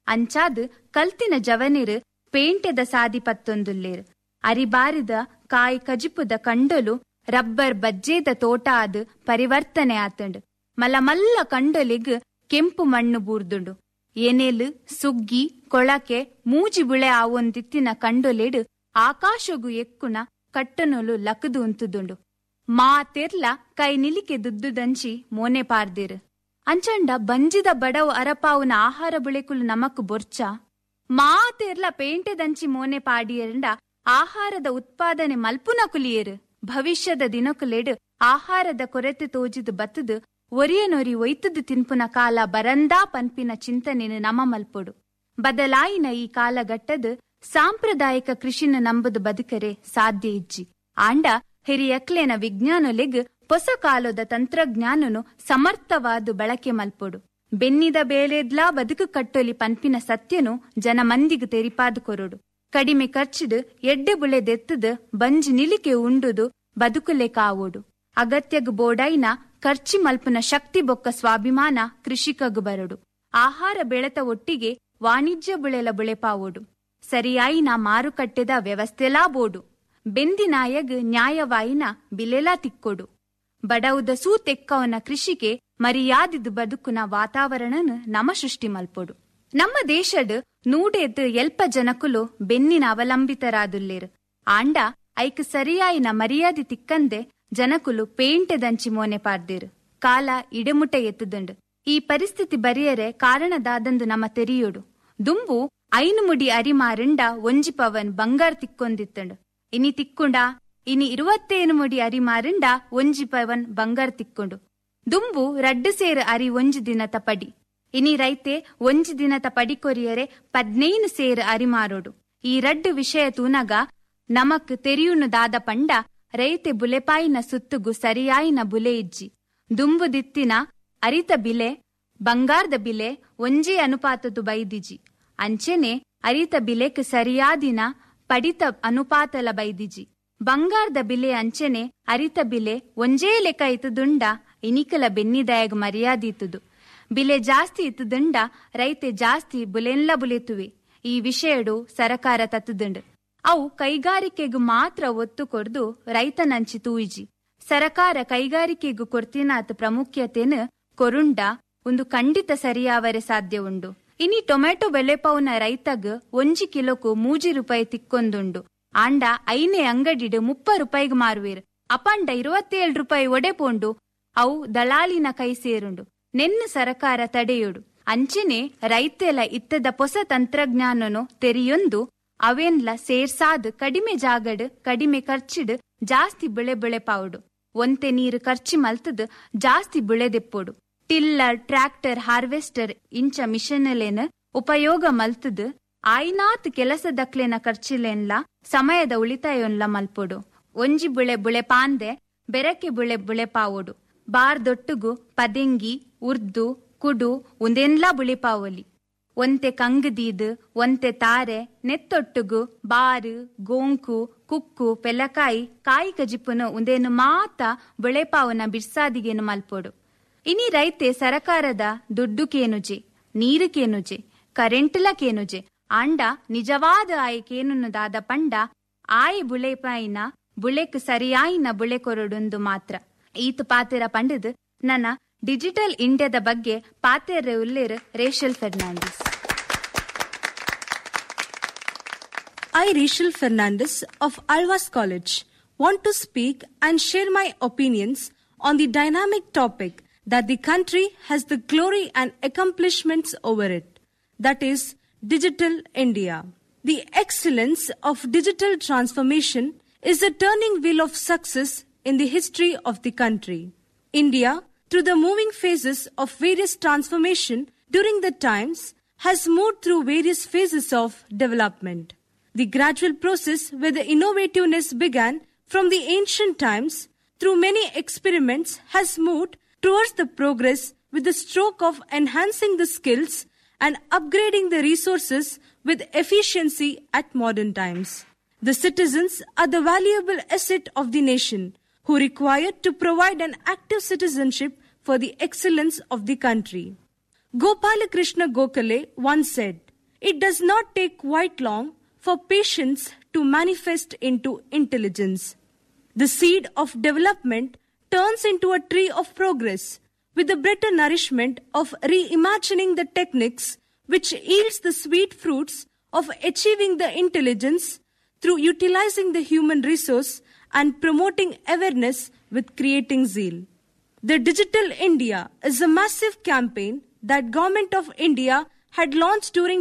ಅಂಚಾದ್ ಕಲ್ತಿನ ಜವನಿರು ಪೇಂಟೆದ ಸಾದಿ ಪತ್ತೊಂದುಲ್ಲೇರು ಅರಿಬಾರಿದ ಕಾಯಿ ಕಜಿಪುದ ಕಂಡೊಲು ರಬ್ಬರ್ ಬಜ್ಜೇದ ತೋಟ ಆದ್ ಪರಿವರ್ತನೆ ಆತಂಡು ಮಲ್ಲ ಮಲ್ಲ ಕಂಡೊಲಿಗ್ ಕೆಂಪು ಮಣ್ಣು ಬೂರ್ದುಂಡು ಎನೆಲ್ ಸುಗ್ಗಿ ಕೊಳಕೆ ಮೂಜಿ ಬುಳೆ ಆವೊಂದಿತ್ತಿನ ಕಂಡೊಲೆಡು ಆಕಾಶಗು ಎಕ್ಕುನ ಕಟ್ಟನೊಲು ಲಕದು ಉಂತುದುಂಡು ಮಾ ತೆರ್ಲ ಕೈ ನಿಲಿಕೆ ದುದ್ದುದಂಚಿ ಮೋನೆ ಪಾರ್ದಿರು ಅಂಚಂಡ ಬಂಜಿದ ಬಡವು ಅರಪಾವುನ ಆಹಾರ ಬುಳೆಕುಲು ನಮಕ್ ಬೊರ್ಚ ಮಾ ತೆರ್ಲ ಪೇಂಟೆದಂಚಿ ಮೋನೆ ಪಾಡಿಯರಂಡ ಆಹಾರದ ಉತ್ಪಾದನೆ ಮಲ್ಪುನ ಕುಲಿಯರು ಭವಿಷ್ಯದ ದಿನಕುಲೆಡು ಆಹಾರದ ಕೊರತೆ ತೋಜಿದು ಬತ್ತದು ಒರಿಯನೊರಿ ಒಯ್ತದು ತಿನ್ಪುನ ಕಾಲ ಬರಂದಾ ಪನ್ಪಿನ ಚಿಂತನೆನು ನಮ ಮಲ್ಪೊಡು ಬದಲಾಯಿನ ಈ ಕಾಲಘಟ್ಟದ ಸಾಂಪ್ರದಾಯಿಕ ಕೃಷಿನ ನಂಬುದು ಬದುಕರೆ ಸಾಧ್ಯ ಇಜ್ಜಿ ಆಂಡ ಹಿರಿಯಕ್ಲೇನ ವಿಜ್ಞಾನೊಲೆಗ್ ಹೊಸ ಕಾಲದ ತಂತ್ರಜ್ಞಾನನು ಸಮರ್ಥವಾದು ಬಳಕೆ ಮಲ್ಪೊಡು ಬೆನ್ನಿದ ಬೇಲೆದ್ಲಾ ಬದುಕು ಕಟ್ಟೊಲಿ ಪನ್ಪಿನ ಸತ್ಯನು ಜನ ಮಂದಿಗ್ ತೆರಿಪಾದು ಕೊರೊಡು ಕಡಿಮೆ ಖರ್ಚಿಡು ಎಡ್ಡೆ ಬುಳೆ ದೆತ್ತದು ಬಂಜಿ ನಿಲಿಕೆ ಉಂಡುದು ಬದುಕುಲೆ ಕಾವೋಡು ಅಗತ್ಯಗ್ ಬೋಡೈನ ಖರ್ಚಿ ಮಲ್ಪನ ಶಕ್ತಿ ಬೊಕ್ಕ ಸ್ವಾಭಿಮಾನ ಕೃಷಿಕಗ್ ಬರಡು ಆಹಾರ ಬೆಳೆತ ಒಟ್ಟಿಗೆ ವಾಣಿಜ್ಯ ಬುಳೆಲ ಬುಳೆಪಾವೋಡು ಸರಿಯಾಯಿನ ಮಾರುಕಟ್ಟೆದ ವ್ಯವಸ್ಥೆಲಾ ಬೋಡು ಬೆಂದಿನಾಯಗ್ ನ್ಯಾಯವಾಯಿನ ಬಿಲೆಲಾ ತಿಕ್ಕೊಡು ಬಡವುದ ಸೂ ತೆಕ್ಕವನ ಕೃಷಿಗೆ ಮರಿಯಾದಿದು ಬದುಕುನ ವಾತಾವರಣನ ನಮ ಸೃಷ್ಟಿ ಮಲ್ಪೊಡು ನಮ್ಮ ದೇಶಡ್ ನೂಡೆದ್ ಎಲ್ಪ ಜನಕುಲು ಬೆನ್ನಿನ ಅವಲಂಬಿತರಾದುಲ್ಲೇರು ಆಂಡ ಐಕ್ ಸರಿಯಾಯಿನ ಮರ್ಯಾದೆ ತಿಕ್ಕಂದೆ ಜನಕುಲು ಪೇಂಟೆದಂಚಿ ಮೋನೆ ಪಾರ್ದಿರು ಕಾಲ ಇಡೆಮುಟ ಎತ್ತುದುಂಡು ಈ ಪರಿಸ್ಥಿತಿ ಬರಿಯರೆ ಕಾರಣದಾದಂದು ನಮ್ಮ ತೆರಿಯೋಡು ದುಂಬು ಐನು ಮುಡಿ ಅರಿಮಾರಿಂಡ ಒಂಜಿ ಪವನ್ ಬಂಗಾರ್ ತಿಕ್ಕೊಂದಿತ್ತಂಡು ಇನಿ ತಿಕ್ಕುಂಡ ಇನಿ ಇರುವತ್ತೇನು ಮುಡಿ ಅರಿಮಾರಿಂಡ ಒಂಜಿ ಪವನ್ ಬಂಗಾರ್ ತಿಕ್ಕೊಂಡು ದುಂಬು ರಡ್ಡು ಸೇರು ಅರಿ ಒಂಜಿ ದಿನತ ಪಡಿ ಇನಿ ರೈತೆ ಒಂಜಿ ದಿನತ ಪಡಿ ಕೊರಿಯರೆ ಪದ್ನೈನು ಸೇರು ಅರಿಮಾರೋಡು ಈ ರಡ್ಡು ವಿಷಯ ತೂನಗ ನಮಕ್ ತೆರಿಯುನು ದಾದ ಪಂಡ ರೈತೆ ಬುಲೆಪಾಯಿನ ಸುತ್ತುಗು ಸರಿಯಾಯಿನ ಬುಲೆ ಇಜ್ಜಿ ದುಂಬು ದಿತ್ತಿನ ಅರಿತ ಬಿಲೆ ಬಂಗಾರದ ಬಿಲೆ ಒಂಜೇ ಅನುಪಾತದು ಬೈದಿಜಿ ಅಂಚೆನೆ ಅರಿತ ಬಿಲೆಕ್ ಸರಿಯಾದಿನ ಪಡಿತ ಅನುಪಾತಲ ಬೈದಿಜಿ ಬಂಗಾರದ ಬಿಲೆ ಅಂಚೆನೆ ಅರಿತ ಬಿಲೆ ಒಂಜೇ ಲೆಕ್ಕ ಇತುದುಂಡ ಇನಿಕಲ ಬೆನ್ನಿದಾಯಗ್ ಮರ್ಯಾದಿತುದು ಬಿಲೆ ಜಾಸ್ತಿ ಇತುದುಂಡ ರೈತೆ ಜಾಸ್ತಿ ಬುಲೆನ್ಲ ಬುಲೆತುವೆ ಈ ವಿಷಯಡು ಸರಕಾರ ತತ್ತುದುಂಡು ಅವು ಕೈಗಾರಿಕೆಗೂ ಮಾತ್ರ ಒತ್ತು ಕೊರ್ದು ರೈತನಂಚಿ ತೂಯಿಜಿ ಸರಕಾರ ಕೈಗಾರಿಕೆಗೂ ಕೊರ್ತಿನಾತ್ ಪ್ರಾಮುಖ್ಯತೆನ್ ಕೊರುಂಡ ಒಂದು ಖಂಡಿತ ಸರಿಯಾವರೆ ಸಾಧ್ಯ ಉಂಡು ಇನಿ ಟೊಮೆಟೊ ಬೆಲೆಪೌನ ರೈತಗ್ ಒಂಜಿ ಕಿಲೋಕು ಮೂಜಿ ರೂಪಾಯಿ ತಿಕ್ಕೊಂದುಂಡು ಆಂಡ ಐನೆ ಅಂಗಡಿಡ್ ಮುಪ್ಪ ರೂಪಾಯಿಗ್ ಮಾರುವೇರು ಅಪಂಡ ಇರುವತ್ತೇಳು ರೂಪಾಯಿ ಒಡೆ ಪೋಂಡು ಅವು ದಳಾಲಿನ ಕೈ ಸೇರುಂಡು ನೆನ್ನ ಸರಕಾರ ತಡೆಯೋಡು ಅಂಚೆನೆ ರೈತೆಲ ಇತ್ತದ ಹೊಸ ತಂತ್ರಜ್ಞಾನನು ತೆರಿಯೊಂದು ಅವೆನ್ಲ ಸೇರ್ಸಾದ್ ಕಡಿಮೆ ಜಾಗಡ್ ಕಡಿಮೆ ಖರ್ಚಿಡ್ ಜಾಸ್ತಿ ಬೆಳೆ ಬೆಳೆ ಪಾವುಡು ಒಂತೆ ನೀರು ಖರ್ಚಿ ಮಲ್ತದ್ ಜಾಸ್ತಿ ಬೆಳೆದೆಪ್ಪೋಡು ಟಿಲ್ಲರ್ ಟ್ರ್ಯಾಕ್ಟರ್ ಹಾರ್ವೆಸ್ಟರ್ ಇಂಚ ಮಿಷನ್ಲೇನ್ ಉಪಯೋಗ ಮಲ್ತದ್ ಆಯ್ನಾತ್ ಕೆಲಸದಕ್ಲೆನ ಖರ್ಚಿಲೆನ್ಲ ಸಮಯದ ಉಳಿತಾಯೊನ್ಲ ಮಲ್ಪೊಡು ಒಂಜಿ ಬುಳೆ ಬುಳೆ ಪಾಂದೆ ಬೆರಕೆ ಬುಳೆ ಬುಳೆ ಪಾವೋಡು ಬಾರ್ದೊಟ್ಟುಗು ಪದೆಂಗಿ ಉರ್ದು ಕುಡು ಉಂದೆನ್ಲ ಬುಳಿಪಾವೊಲಿ ಒಂತೆ ಕಂಗದೀದ್ ಒಂತೆ ತಾರೆ ನೆತ್ತೊಟ್ಟುಗು ಬಾರು ಗೋಂಕು ಕುಕ್ಕು ಪೆಲಕಾಯಿ ಕಾಯಿ ಕಜಿಪುನು ಉಂದೇನು ಮಾತ ಬುಳೆಪಾವನ ಬಿರ್ಸಾದಿಗೇನು ಮಲ್ಪೊಡು ಇನಿ ರೈತೆ ಸರಕಾರದ ದುಡ್ಡು ಕೇನುಜೆ ನೀರು ಕೇನುಜೆ ಕರೆಂಟ್ಲ ಕೇನುಜೆ ಆಂಡ ನಿಜವಾದ ಆಯ್ ಕೇನುನು ದಾದ ಪಂಡ ಆಯ್ ಬುಳೆಪಾಯಿನ ಬುಳೆಕ್ ಸರಿಯಾಯಿನ ಬುಳೆ ಕೊರಡೊಂದು ಮಾತ್ರ ಈತ್ ಪಾತೆರ ಪಂಡದ್ ನನ್ನ ಡಿಜಿಟಲ್ ಇಂಡಿಯಾದ ಬಗ್ಗೆ ಪಾತೆರ್ರೆ ಉಲ್ಲೇರ್ ರೇಷಲ್ Fernandes I, Rachel Fernandez of Alvas College, want to speak and share my opinions on the dynamic topic that the country has the glory and accomplishments over it. That is Digital India. The excellence of digital transformation is the turning wheel of success in the history of the country. India, through the moving phases of various transformation during the times, has moved through various phases of development. The gradual process where the innovativeness began from the ancient times through many experiments has moved towards the progress with the stroke of enhancing the skills and upgrading the resources with efficiency at modern times. The citizens are the valuable asset of the nation who require to provide an active citizenship for the excellence of the country. Gopala Krishna Gokhale once said, it does not take quite long for patience to manifest into intelligence. The seed of development turns into a tree of progress with the better nourishment of reimagining the techniques which yields the sweet fruits of achieving the intelligence through utilizing the human resource and promoting awareness with creating zeal. The Digital India is a massive campaign that Government of India had launched during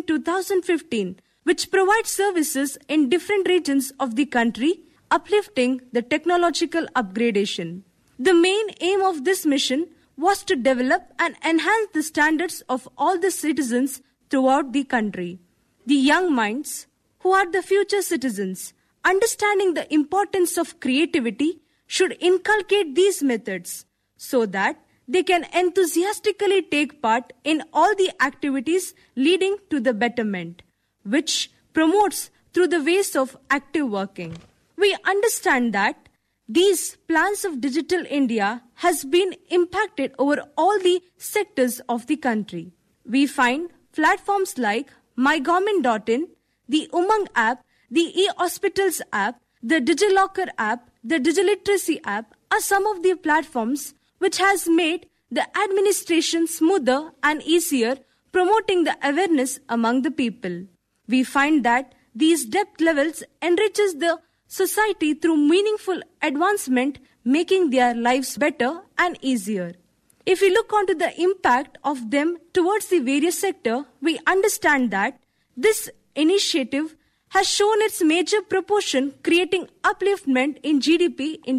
2015 which provides services in different regions of the country uplifting the technological upgradation. The main aim of this mission was to develop and enhance the standards of all the citizens throughout the country. The young minds, who are the future citizens, understanding the importance of creativity, should inculcate these methods so that they can enthusiastically take part in all the activities leading to the betterment, which promotes through the ways of active working. We understand that these plans of digital India has been impacted over all the sectors of the country. We find platforms like mygovernment.in, the Umang app, the e-hospitals app, the DigiLocker app, the Digiliteracy app are some of the platforms which has made the administration smoother and easier, promoting the awareness among the people. We find that these depth levels enriches the society through meaningful advancement, making their lives better and easier. If we look onto the impact of them towards the various sector, we understand that this initiative has shown its major proportion creating upliftment in GDP in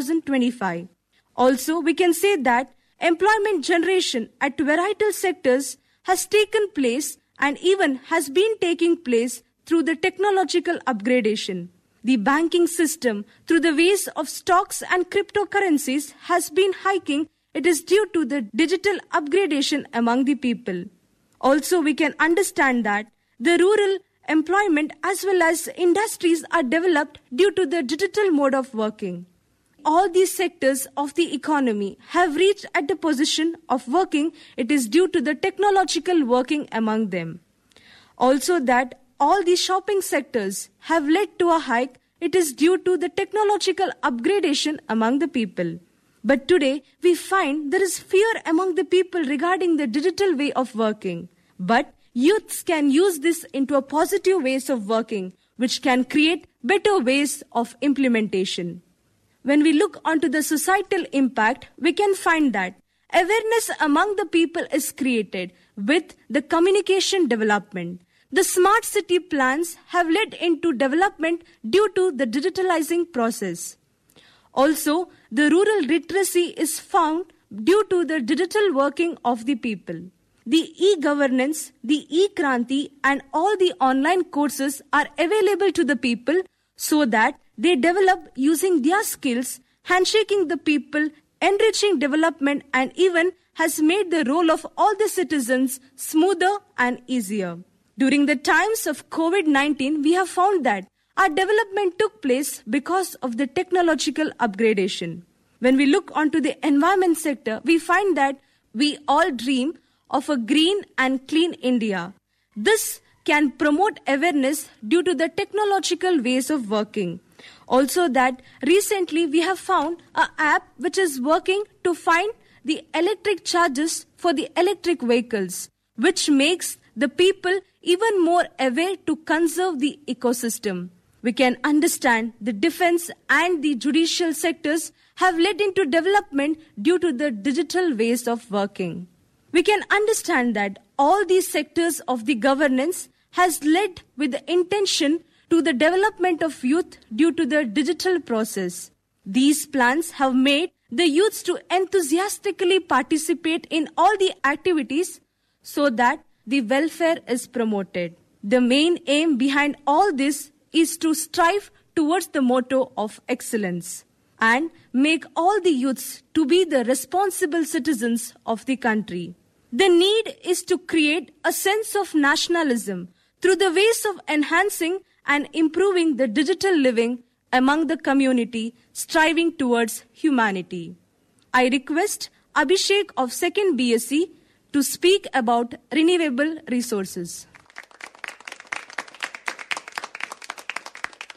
2025. Also, we can say that employment generation at varietal sectors has taken place and even has been taking place through the technological upgradation. The banking system, through the ways of stocks and cryptocurrencies, has been hiking. It is due to the digital upgradation among the people. Also, we can understand that the rural employment as well as industries are developed due to the digital mode of working. All these sectors of the economy have reached at the position of working. It is due to the technological working among them. Also, that all the shopping sectors have led to a hike. It is due to the technological upgradation among the people. But today, we find there is fear among the people regarding the digital way of working. But youths can use this into a positive ways of working, which can create better ways of implementation. When we look onto the societal impact, we can find that awareness among the people is created with the communication development. The smart city plans have led into development due to the digitalizing process. Also, the rural literacy is found due to the digital working of the people. The e-governance, the e-kranti and all the online courses are available to the people so that they develop using their skills, handshaking the people, enriching development and even has made the role of all the citizens smoother and easier. During the times of COVID-19, we have found that our development took place because of the technological upgradation. When we look onto the environment sector, we find that we all dream of a green and clean India. This can promote awareness due to the technological ways of working. Also that recently we have found a app which is working to find the electric charges for the electric vehicles, which makes the people even more aware to conserve the ecosystem. We can understand the defense and the judicial sectors have led into development due to the digital ways of working. We can understand that all these sectors of the governance has led with the intention to the development of youth due to the digital process. These plans have made the youths to enthusiastically participate in all the activities so that the welfare is promoted. The main aim behind all this is to strive towards the motto of excellence and make all the youths to be the responsible citizens of the country. The need is to create a sense of nationalism through the ways of enhancing and improving the digital living among the community striving towards humanity. I request Abhishek of 2nd BSc to speak about renewable resources.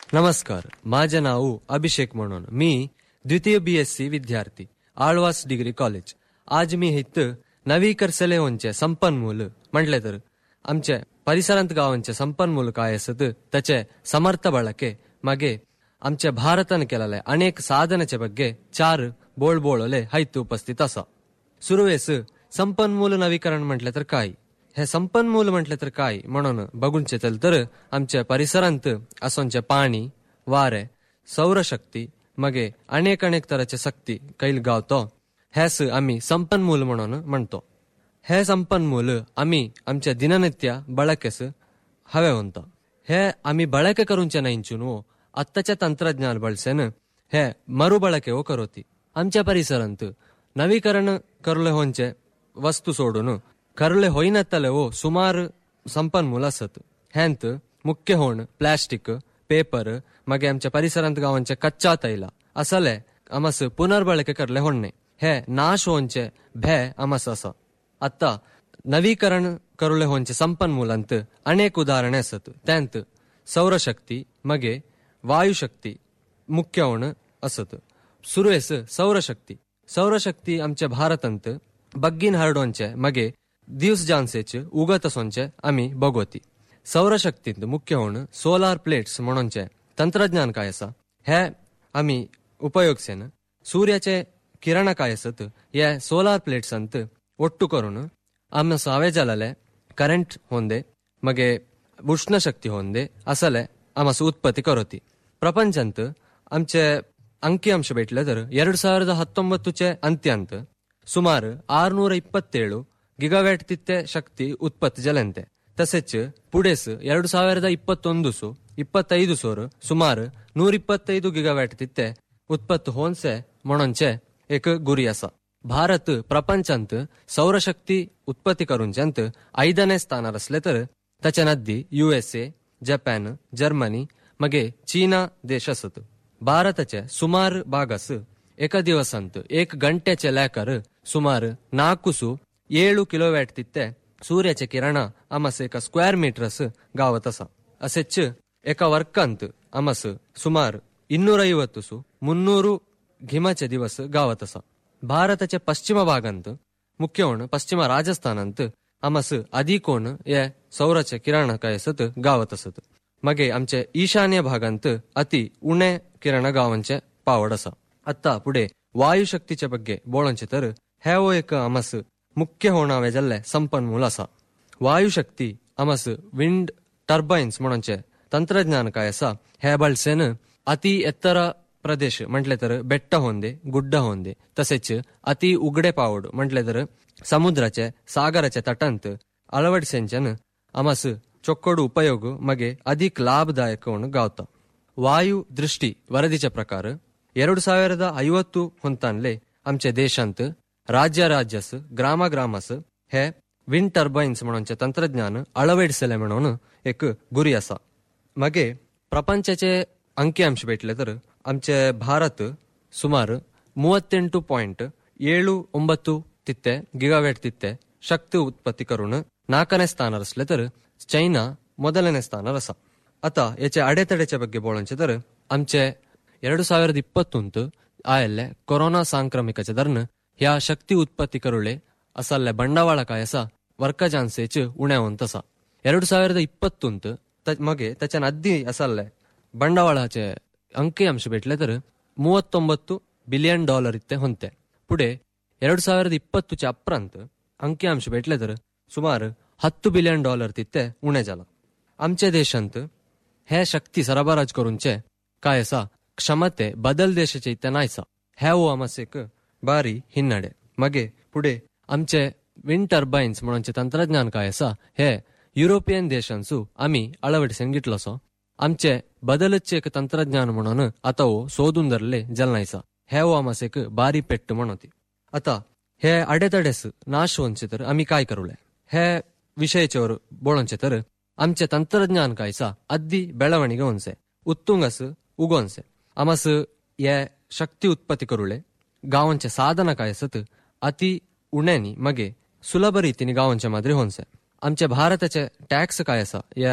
नमस्कार माझे नाव अभिषेक म्हणून मी द्वितीय B S C विद्यार्थी आळवास degree college आज मी इथं नवीकरसले होंचे संपन्मूल म्हटले तर आमचे परिसरांत गावांचे संपन्मूल काय असत त्याचे समर्थ ಬಳಕೆ ಮಗೆ आमच्या ಭಾರತನ केलेले अनेक ಸಾಧನೆचे ಬಗ್ಗೆ चार बोळ बोळले हायत उपस्थित असा सुरुवेस संपन्मूल नवीकरण म्हटले तर काय हे संपन्मूल म्हटले तर काय म्हणून बघून चेतल तर आमच्या परिसरांत असोंचे पाणी वारे सौरशक्ती मगे अनेक अनेक तराचे शक्ती कैल गावतो हेस आम्ही संपन्मूल म्हणून म्हणतो हे संपन्मूल आम्ही आमच्या दिननित्य ಬಳಕೆस हवे म्हणतो हे आम्ही ಬಳಕೆ करूनचे नाहींचून आत्ताच्या तंत्रज्ञान ಬಳಸೆन हे मरुबಳಕೆ करोती आमच्या परिसरांत नवीकरण करले होंचे वस्तू सोडून करले होईनतले ओ सुमार संपन्मूल असत हेंत मुख्य होण प्लास्टिक पेपर मागे आमच्या परिसरांत गावांचे कच्चा तैला असले आमस पुनर्बळके करले होणे हे नाश होंचे भे आमस असा आता नवीकरण करुले होंचे संपन्मूलांत अनेक उदाहरणे असत त्यांत सौरशक्ती मगे वायुशक्ती मुख्य होण असत सुरुवेस सौरशक्ती सौरशक्ती आमच्या भारतांत बग्गीन हरडोंचे मगे दिवस जानसेचे उगत असोंचे आम्ही बघोती सौरशक्तींत मुख्य होण सोलार प्लेट्स म्हणूनचे तंत्रज्ञान काय असा हे आम्ही उपयोगसेन सूर्याचे किरण काय असत हे सोलार प्लेट्सांत ಒಟ್ಟು ಕರುನು ಆమె ಸಾವೆ ಜಲಲೆ ಕರೆಂಟ್ ಹೊಂದೆ ಮಗೆ ಉಷ್ಣಶಕ್ತಿ ಹೊಂದೆ ಅಸಲೆ ಆಮಸ ಉತ್ಪತ್ತಿ ಕರೋತಿ ಪ್ರಪಂಚಂತ आमचे ಅಂಕಿ ಅಂಶ भेटले तर ಎರಡ್ ಸಾವಿರದ ಹತ್ತೊಂಬತ್ತುचे ಅಂತ್ಯಂತ ಸುಮಾರು ಆರ್ನೂರ ಇಪ್ಪತ್ತೇಳು ಗಿಗಾವ್ಯಾಟ್ ತಿತ್ತೆ ಶಕ್ತಿ ಉತ್ಪತ್ತಿ ಜಲಂತೆ तसेच पुढेस ಎರಡು ಸಾವಿರದ ಇಪ್ಪತ್ತೊಂದು ಸು ಇಪ್ಪತ್ತೈದು ಸೋರು ಸುಮಾರು ನೂರ ಇಪ್ಪತ್ತೈದು ಗಿಗಾವ್ಯಾಟ್ ತಿತ್ತೆ ಉತ್ಪತ್ತಿ ಹೋನ್ಸೆ म्हणूनचे एक गुरी असा भारत प्रपंचांत सौरशक्ती उत्पत्ती करूनच्यांत ಐದನೇ ಸ್ಥಾನ असले तर त्याच्या नद्दी युएसए जपान जर्मनी मगे चीना देश असत ಭಾರತचे ಸುಮಾರು ಭಾಗಸ್ ಏಕ ದಿವಸಂತ ಏಕ ಗಂಟೆचे ಲೆಕ್ಕರ್ ಸುಮಾರು ನಾಲ್ಕು ಸು ಏಳು ಕಿಲೋವ್ಯಾಟ್ तित्ते सूर्याचे किरण आमस एका स्क्वेअर मीटरस गावत असा असेच एका वर्कांत आमस सुमार ಇನ್ನೂರ ಐವತ್ತು ಸು ಮುನ್ನೂರು ಘಿಮಾचे दिवस गावत असा ಭಾರತच्या पश्चिम भागांत मुख्य होण पश्चिम राजस्थानांत आमस अधिक होण हे सौराचे किरण काय असत गावत असत मगे आमचे ईशान्य भागांत अति उणे किरण गावांचे पावड असा आता पुढे वायुशक्तीचे ಬಗ್ಗೆ बोळोंचे तर हे वो एक आमस मुख्य होणावे जाल्ले संपन्मूल असा वायुशक्ती आमस विंड टर्बाइन्स म्हणूनचे तंत्रज्ञान काय असा हे ಬಳಸೇन अति ಎತ್ತರ प्रदेश म्हटले तर बेट्ट होंदे गुड्ड होंदे तसेच अति उघडे पावड म्हटले तर समुद्राचे सागराच्या तटांत ಅಳವಡಿಸೆಂಚನ್ ಅಮಸ್ ಚೊಕ್ಕೊಡು ಉಪಯೋಗ ಮಗೆ ಅಧಿಕ್ ಲಾಭದಾಯಕ ಗಾವತ ವಾಯು ದೃಷ್ಟಿ ವರದಿच्या ಪ್ರಕಾರ ಎರಡು ಸಾವಿರದ ಐವತ್ತು ಹೊಂತಾನ್ಲೆ आमचे देशांत राज्य राज्यस ग्रामा ग्रामास हे विंड टर्बाइन्स म्हणूनचे तंत्रज्ञान अळवडिसले म्हणून एक गुरी असा मगे ಪ್ರಪಂಚचे ಅಂಕಿಅಂಶ भेटले तर आमचे ಭಾರತ್ ಸುಮಾರು ಮೂವತ್ತೆಂಟು ಪಾಯಿಂಟ್ ಏಳು ಒಂಬತ್ತು ತಿತ್ತೆ ಗಿಗಾವೇಟ್ ತಿತ್ತೆ ಶಕ್ತಿ ಉತ್ಪತ್ತಿ करून ನಾಲ್ಕನೇ ಸ್ಥಾನ रसले तर चैना ಮೊದಲನೇ ಸ್ಥಾನ रसा आता याचे अडेतडेच्या ಬಗ್ಗೆ बोलायचे तर आमचे ಎರಡು ಸಾವಿರದ ಇಪ್ಪತ್ತೊಂದು ಆಯಲ್ಲೆ ಕೊರೋನಾ ಸಾಂಕ್ರಾಮಿಕचे दरन ह्या शक्ती उत्पत्ती करुळे असल्ले ಬಂಡವಾಳ ಕಾಯಸ ವರ್ಕ ಜಾನ್ಸೇಚ್ ಉಣ್ಯಾವಂತ ಅಸ ಎರಡು ಸಾವಿರದ ಇಪ್ಪತ್ತೊಂದು ಮಗೆ त्याच्या ಅದ್ದಿ असल्ले ಬಂಡವಾಳाचे ಅಂಕಿಅಂಶ भेटले तर ಮೂವತ್ತೊಂಬತ್ತು ಬಿಲಿಯನ್ ಡಾಲರ್ ಇತ್ತೆ ಹೊಂತೆ पुढे ಎರಡು ಸಾವಿರದ ಇಪ್ಪತ್ತುच्या ಅಪ್ರಾಂत अंकिअंश भेटले तर सुमार हत्तु बिलियन डॉलर तिथे उणे जाला आमच्या देशांत हे शक्ती सरबराज करूनचे काय असा क्षमते बदल देशाचे इथे नायसा हे वो आमसेक बारी हिन्नडे मगे पुढे आमचे विंड टर्बाइन्स म्हणूनचे तंत्रज्ञान काय असा हे युरोपियन देशांसू आम्ही अळवडिसेन घेतलोसो आमचे बदलचे एक तंत्रज्ञान म्हणून आता वो सोदून धरले जलनायसा हे वो आमसेक बारी पेट्ट म्हणती आता हे अडेतडेस नाश होऊनचे तर आम्ही काय करूले हे ವಿಷಯಚವರು ಬೋಳಂಚೆ तर आमचे तंत्रज्ञान कायसा अद्दी ಬೆಳವಣಿಗೆ ಹೊನ್ಸೆ ಉತ್ತುಂಗಸ್ ಉಗೋನ್ಸೆ ಅಮಸ್ ये शक्ती उत्पत्ती करूळे गावांचे साधन काय असत अति उण्यानी मगे सुलभ रीतीने गावांच्या मादरी होनसे आमच्या भारताचे टॅक्स काय असा या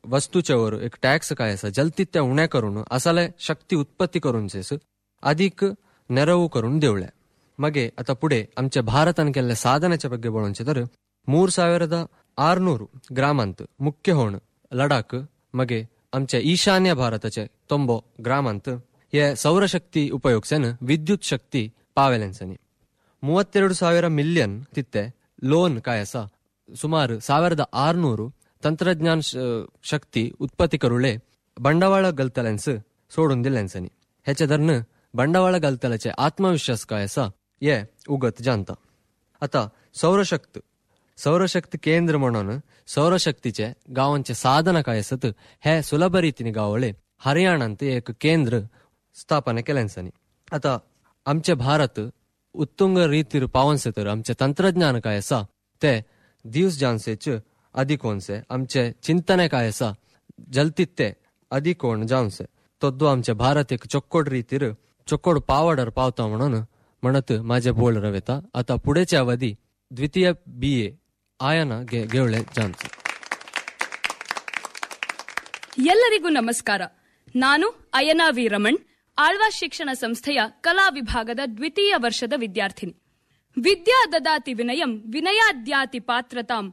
वस्तूच्यावर एक टॅक्स काय असा जलती त्या उण्या करून असाले शक्ती उत्पत्ती करून चेस अधिक ನೆರವು ಕरून ದೇವಳೆ ಮಗೆ ಅತ ಪುಡೆ ಆಮच्या ಭಾರತನ ಕೆಲ ಸಾಧನೆच्या ಬಗ್ಗೆ बोलूनचे तर ಮೂರ್ ಸಾವಿರದ ಆರ್ನೂರು ಗ್ರಾಮಾಂत ಮುಖ್ಯ ಹೋಣ ಲಡಾಖ್ ಮಗೆ आमच्या ಈಶಾನ್ಯ ಭಾರತचे ತೊಂಬೋ ಗ್ರಾಮಾಂತ हे ಸೌರಶಕ್ತಿ ಉಪಯೋಗಿಸನ್ ವಿದ್ಯುತ್ ಶಕ್ತಿ ಪಾವೆಲೆನ್ಸನಿ ಮೂವತ್ತೆರಡು ಸಾವಿರ ಮಿಲಿಯನ್ ತಿತ್ತೆ ಲೋನ್ ಕಾಯಸ ಸುಮಾರು ಸಾವಿರದ ಆರ್ನೂರು ತಂತ್ರಜ್ಞಾನ ಶ- ಶಕ್ತಿ ಉತ್ಪತ್ತಿ ಕರುಳೆ ಬಂಡವಾಳ ಗಲ್ತಲೆನ್ಸ್ सोडून ह्याच्या धरन ಬಂಡವಾಳ ಗಲ್ತಲचे आत्मविश्वास काय असा ये उगत जाणता आता सौरशक्त सौरशक्ती केंद्र म्हणून सौरशक्तीचे गावांचे साधन काय असत हे सुलभ रीतीने गावळे हरियाणांत एक केंद्र स्थापने केल्यान्सनी आता आमचे भारत उत्तुंग रीतीर पावनसे तर आमचे तंत्रज्ञान काय असा ते दिवस जानसेच अधिक होनसे आमचे चिंतने काय असा जलतीत ते अधिक होण जावनसे तद्दो आमचे भारत एक चोक्कोड रीतीर चोक्कोड पावडर पावता म्हणून म्हणत माझे बोल रवेता आता पुढेच्या अवधी द्वितीय बी ए ಆಯನ ಗೆ- ಗೆವಳೆ ಜಾನ್ಸನ್ ಎಲ್ಲರಿಗೂ ನಮಸ್ಕಾರ ನಾನು ಅಯನಾ ವಿ ರಮಣ್ ಆಳ್ವಾಸ್ ಶಿಕ್ಷಣ ಸಂಸ್ಥೆಯ ಕಲಾ ವಿಭಾಗದ ದ್ವಿತೀಯ ವರ್ಷದ ವಿದ್ಯಾರ್ಥಿನಿ ವಿದ್ಯಾ ದದಾತಿ ವಿನಯಂ ವಿನಯಾದ್ಯಾತಿ ಪಾತ್ರತಾಂ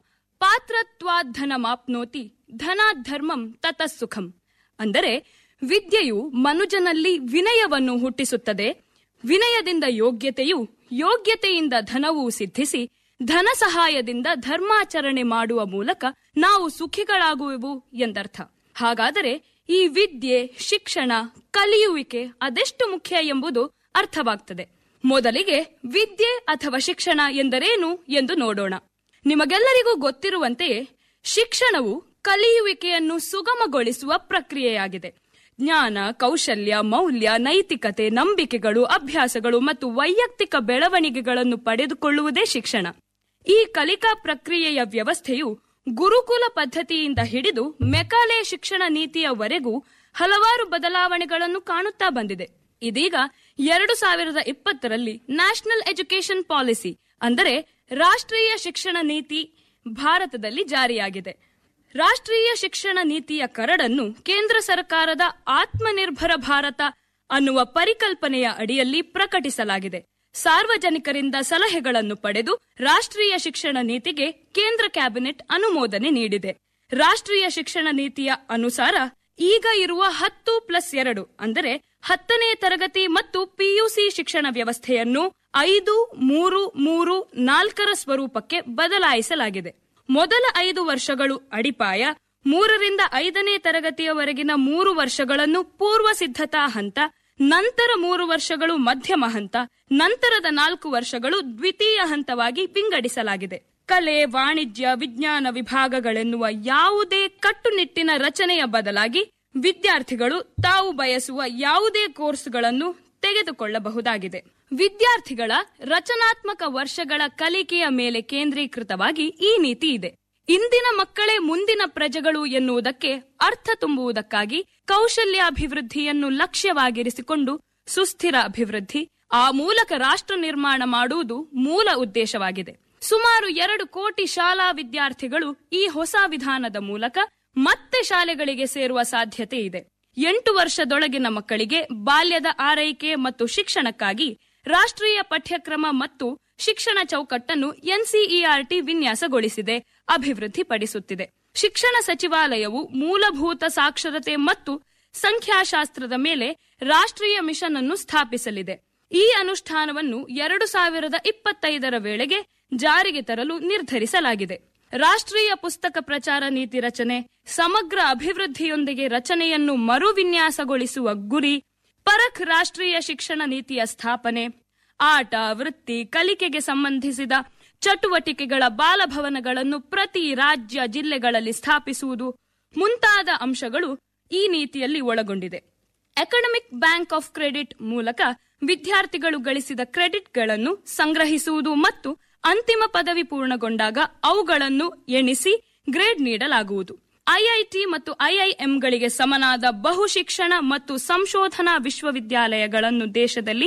ಪಾತ್ರತ್ವಾಧನಮಾಪ್ನೋತಿ ಧನಾಧರ್ಮಂ ತತಃ ಸುಖಂ ಅಂದರೆ ವಿದ್ಯೆಯು ಮನುಜನಲ್ಲಿ ವಿನಯವನ್ನು ಹುಟ್ಟಿಸುತ್ತದೆ ವಿನಯದಿಂದ ಯೋಗ್ಯತೆಯು ಯೋಗ್ಯತೆಯಿಂದ ಧನವು ಸಿದ್ಧಿಸಿ ಧನ ಸಹಾಯದಿಂದ ಧರ್ಮಾಚರಣೆ ಮಾಡುವ ಮೂಲಕ ನಾವು ಸುಖಿಗಳಾಗುವೆವು ಎಂದರ್ಥ ಹಾಗಾದರೆ ಈ ವಿದ್ಯೆ ಶಿಕ್ಷಣ ಕಲಿಯುವಿಕೆ ಅದೆಷ್ಟು ಮುಖ್ಯ ಎಂಬುದು ಅರ್ಥವಾಗ್ತದೆ ಮೊದಲಿಗೆ ವಿದ್ಯೆ ಅಥವಾ ಶಿಕ್ಷಣ ಎಂದರೇನು ಎಂದು ನೋಡೋಣ ನಿಮಗೆಲ್ಲರಿಗೂ ಗೊತ್ತಿರುವಂತೆಯೇ ಶಿಕ್ಷಣವು ಕಲಿಯುವಿಕೆಯನ್ನು ಸುಗಮಗೊಳಿಸುವ ಪ್ರಕ್ರಿಯೆಯಾಗಿದೆ ಜ್ಞಾನ ಕೌಶಲ್ಯ ಮೌಲ್ಯ ನೈತಿಕತೆ ನಂಬಿಕೆಗಳು ಅಭ್ಯಾಸಗಳು ಮತ್ತು ವೈಯಕ್ತಿಕ ಬೆಳವಣಿಗೆಗಳನ್ನು ಪಡೆದುಕೊಳ್ಳುವುದೇ ಶಿಕ್ಷಣ ಈ ಕಲಿಕಾ ಪ್ರಕ್ರಿಯೆಯ ವ್ಯವಸ್ಥೆಯು ಗುರುಕುಲ ಪದ್ಧತಿಯಿಂದ ಹಿಡಿದು ಮೆಕಾಲೆ ಶಿಕ್ಷಣ ನೀತಿಯವರೆಗೂ ಹಲವಾರು ಬದಲಾವಣೆಗಳನ್ನು ಕಾಣುತ್ತಾ ಬಂದಿದೆ ಇದೀಗ ಎರಡು ಸಾವಿರದ ಇಪ್ಪತ್ತರಲ್ಲಿ ನ್ಯಾಷನಲ್ ಎಜುಕೇಷನ್ ಪಾಲಿಸಿ ಅಂದರೆ ರಾಷ್ಟ್ರೀಯ ಶಿಕ್ಷಣ ನೀತಿ ಭಾರತದಲ್ಲಿ ಜಾರಿಯಾಗಿದೆ ರಾಷ್ಟ್ರೀಯ ಶಿಕ್ಷಣ ನೀತಿಯ ಕರಡನ್ನು ಕೇಂದ್ರ ಸರ್ಕಾರದ ಆತ್ಮನಿರ್ಭರ ಭಾರತ ಅನ್ನುವ ಪರಿಕಲ್ಪನೆಯ ಅಡಿಯಲ್ಲಿ ಪ್ರಕಟಿಸಲಾಗಿದೆ ಸಾರ್ವಜನಿಕರಿಂದ ಸಲಹೆಗಳನ್ನು ಪಡೆದು ರಾಷ್ಟ್ರೀಯ ಶಿಕ್ಷಣ ನೀತಿಗೆ ಕೇಂದ್ರ ಕ್ಯಾಬಿನೆಟ್ ಅನುಮೋದನೆ ನೀಡಿದೆ ರಾಷ್ಟ್ರೀಯ ಶಿಕ್ಷಣ ನೀತಿಯ ಅನುಸಾರ ಈಗ ಇರುವ ಹತ್ತು ಪ್ಲಸ್ ಎರಡು ಅಂದರೆ ಹತ್ತನೇ ತರಗತಿ ಮತ್ತು ಪಿಯುಸಿ ಶಿಕ್ಷಣ ವ್ಯವಸ್ಥೆಯನ್ನು ಐದು ಮೂರು ಮೂರು ನಾಲ್ಕರ ಸ್ವರೂಪಕ್ಕೆ ಬದಲಾಯಿಸಲಾಗಿದೆ ಮೊದಲ ಐದು ವರ್ಷಗಳು ಅಡಿಪಾಯ ಮೂರರಿಂದ ಐದನೇ ತರಗತಿಯವರೆಗಿನ ಮೂರು ವರ್ಷಗಳನ್ನು ಪೂರ್ವ ಸಿದ್ಧತಾ ಹಂತ ನಂತರ ಮೂರು ವರ್ಷಗಳು ಮಧ್ಯಮ ಹಂತ ನಂತರದ ನಾಲ್ಕು ವರ್ಷಗಳು ದ್ವಿತೀಯ ಹಂತವಾಗಿ ವಿಂಗಡಿಸಲಾಗಿದೆ ಕಲೆ ವಾಣಿಜ್ಯ ವಿಜ್ಞಾನ ವಿಭಾಗಗಳೆನ್ನುವ ಯಾವುದೇ ಕಟ್ಟುನಿಟ್ಟಿನ ರಚನೆಯ ಬದಲಾಗಿ ವಿದ್ಯಾರ್ಥಿಗಳು ತಾವು ಬಯಸುವ ಯಾವುದೇ ಕೋರ್ಸ್ಗಳನ್ನು ತೆಗೆದುಕೊಳ್ಳಬಹುದಾಗಿದೆ ವಿದ್ಯಾರ್ಥಿಗಳ ರಚನಾತ್ಮಕ ವರ್ಷಗಳ ಕಲಿಕೆಯ ಮೇಲೆ ಕೇಂದ್ರೀಕೃತವಾಗಿ ಈ ನೀತಿ ಇದೆ ಇಂದಿನ ಮಕ್ಕಳೇ ಮುಂದಿನ ಪ್ರಜೆಗಳು ಎನ್ನುವುದಕ್ಕೆ ಅರ್ಥ ತುಂಬುವುದಕ್ಕಾಗಿ ಕೌಶಲ್ಯಾಭಿವೃದ್ಧಿಯನ್ನು ಲಕ್ಷ್ಯವಾಗಿರಿಸಿಕೊಂಡು ಸುಸ್ಥಿರ ಅಭಿವೃದ್ಧಿ ಆ ಮೂಲಕ ರಾಷ್ಟ್ರ ನಿರ್ಮಾಣ ಮಾಡುವುದು ಮೂಲ ಉದ್ದೇಶವಾಗಿದೆ ಸುಮಾರು ಎರಡು ಕೋಟಿ ಶಾಲಾ ವಿದ್ಯಾರ್ಥಿಗಳು ಈ ಹೊಸ ವಿಧಾನದ ಮೂಲಕ ಮತ್ತೆ ಶಾಲೆಗಳಿಗೆ ಸೇರುವ ಸಾಧ್ಯತೆ ಇದೆ ಎಂಟು ವರ್ಷದೊಳಗಿನ ಮಕ್ಕಳಿಗೆ ಬಾಲ್ಯದ ಆರೈಕೆ ಮತ್ತು ಶಿಕ್ಷಣಕ್ಕಾಗಿ ರಾಷ್ಟ್ರೀಯ ಪಠ್ಯಕ್ರಮ ಮತ್ತು ಶಿಕ್ಷಣ ಚೌಕಟ್ಟನ್ನು ಎನ್ಸಿಇಆರ್ಟಿ ವಿನ್ಯಾಸಗೊಳಿಸಿದೆ ಅಭಿವೃದ್ಧಿಪಡಿಸುತ್ತಿದೆ ಶಿಕ್ಷಣ ಸಚಿವಾಲಯವು ಮೂಲಭೂತ ಸಾಕ್ಷರತೆ ಮತ್ತು ಸಂಖ್ಯಾಶಾಸ್ತ್ರದ ಮೇಲೆ ರಾಷ್ಟ್ರೀಯ ಮಿಷನ್ ಅನ್ನು ಸ್ಥಾಪಿಸಲಿದೆ ಈ ಅನುಷ್ಠಾನವನ್ನು ಎರಡು ಸಾವಿರದ ಇಪ್ಪತ್ತೈದರ ವೇಳೆಗೆ ಜಾರಿಗೆ ತರಲು ನಿರ್ಧರಿಸಲಾಗಿದೆ ರಾಷ್ಟ್ರೀಯ ಪುಸ್ತಕ ಪ್ರಚಾರ ನೀತಿ ರಚನೆ ಸಮಗ್ರ ಅಭಿವೃದ್ಧಿಯೊಂದಿಗೆ ರಚನೆಯನ್ನು ಮರುವಿನ್ಯಾಸಗೊಳಿಸುವ ಗುರಿ ಪರಖ್ ರಾಷ್ಟ್ರೀಯ ಶಿಕ್ಷಣ ನೀತಿಯ ಸ್ಥಾಪನೆ ಆಟ ವೃತ್ತಿ ಕಲಿಕೆಗೆ ಸಂಬಂಧಿಸಿದ ಚಟುವಟಿಕೆಗಳ ಬಾಲಭವನಗಳನ್ನು ಪ್ರತಿ ರಾಜ್ಯ ಜಿಲ್ಲೆಗಳಲ್ಲಿ ಸ್ಥಾಪಿಸುವುದು ಮುಂತಾದ ಅಂಶಗಳು ಈ ನೀತಿಯಲ್ಲಿ ಒಳಗೊಂಡಿದೆ ಅಕಾಡೆಮಿಕ್ ಬ್ಯಾಂಕ್ ಆಫ್ ಕ್ರೆಡಿಟ್ ಮೂಲಕ ವಿದ್ಯಾರ್ಥಿಗಳು ಗಳಿಸಿದ ಕ್ರೆಡಿಟ್ಗಳನ್ನು ಸಂಗ್ರಹಿಸುವುದು ಮತ್ತು ಅಂತಿಮ ಪದವಿ ಪೂರ್ಣಗೊಂಡಾಗ ಅವುಗಳನ್ನು ಎಣಿಸಿ ಗ್ರೇಡ್ ನೀಡಲಾಗುವುದು ಐಐಟಿ ಮತ್ತು ಐಐಎಂಗಳಿಗೆ ಸಮನಾದ ಬಹು ಶಿಕ್ಷಣ ಮತ್ತು ಸಂಶೋಧನಾ ವಿಶ್ವವಿದ್ಯಾಲಯಗಳನ್ನು ದೇಶದಲ್ಲಿ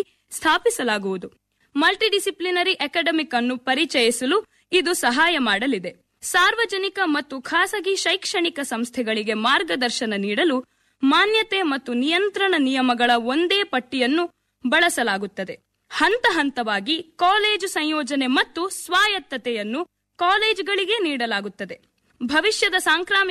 ಸ್ಥಾಪಿಸಲಾಗುವುದು ಮಲ್ಟಿಡಿಸಿಪ್ಲಿನರಿ ಅಕಾಡೆಮಿಕ್ ಅನ್ನು ಪರಿಚಯಿಸಲು ಇದು ಸಹಾಯ ಮಾಡಲಿದೆ ಸಾರ್ವಜನಿಕ ಮತ್ತು ಖಾಸಗಿ ಶೈಕ್ಷಣಿಕ ಸಂಸ್ಥೆಗಳಿಗೆ ಮಾರ್ಗದರ್ಶನ ನೀಡಲು ಮಾನ್ಯತೆ ಮತ್ತು ನಿಯಂತ್ರಣ ನಿಯಮಗಳ ಒಂದೇ ಪಟ್ಟಿಯನ್ನು ಬಳಸಲಾಗುತ್ತದೆ ಹಂತ ಹಂತವಾಗಿ ಕಾಲೇಜು ಸಂಯೋಜನೆ ಮತ್ತು ಸ್ವಾಯತ್ತತೆಯನ್ನು ಕಾಲೇಜುಗಳಿಗೆ ನೀಡಲಾಗುತ್ತದೆ ಭವಿಷ್ಯದ ಸಾಂಕ್ರಾಮಿಕ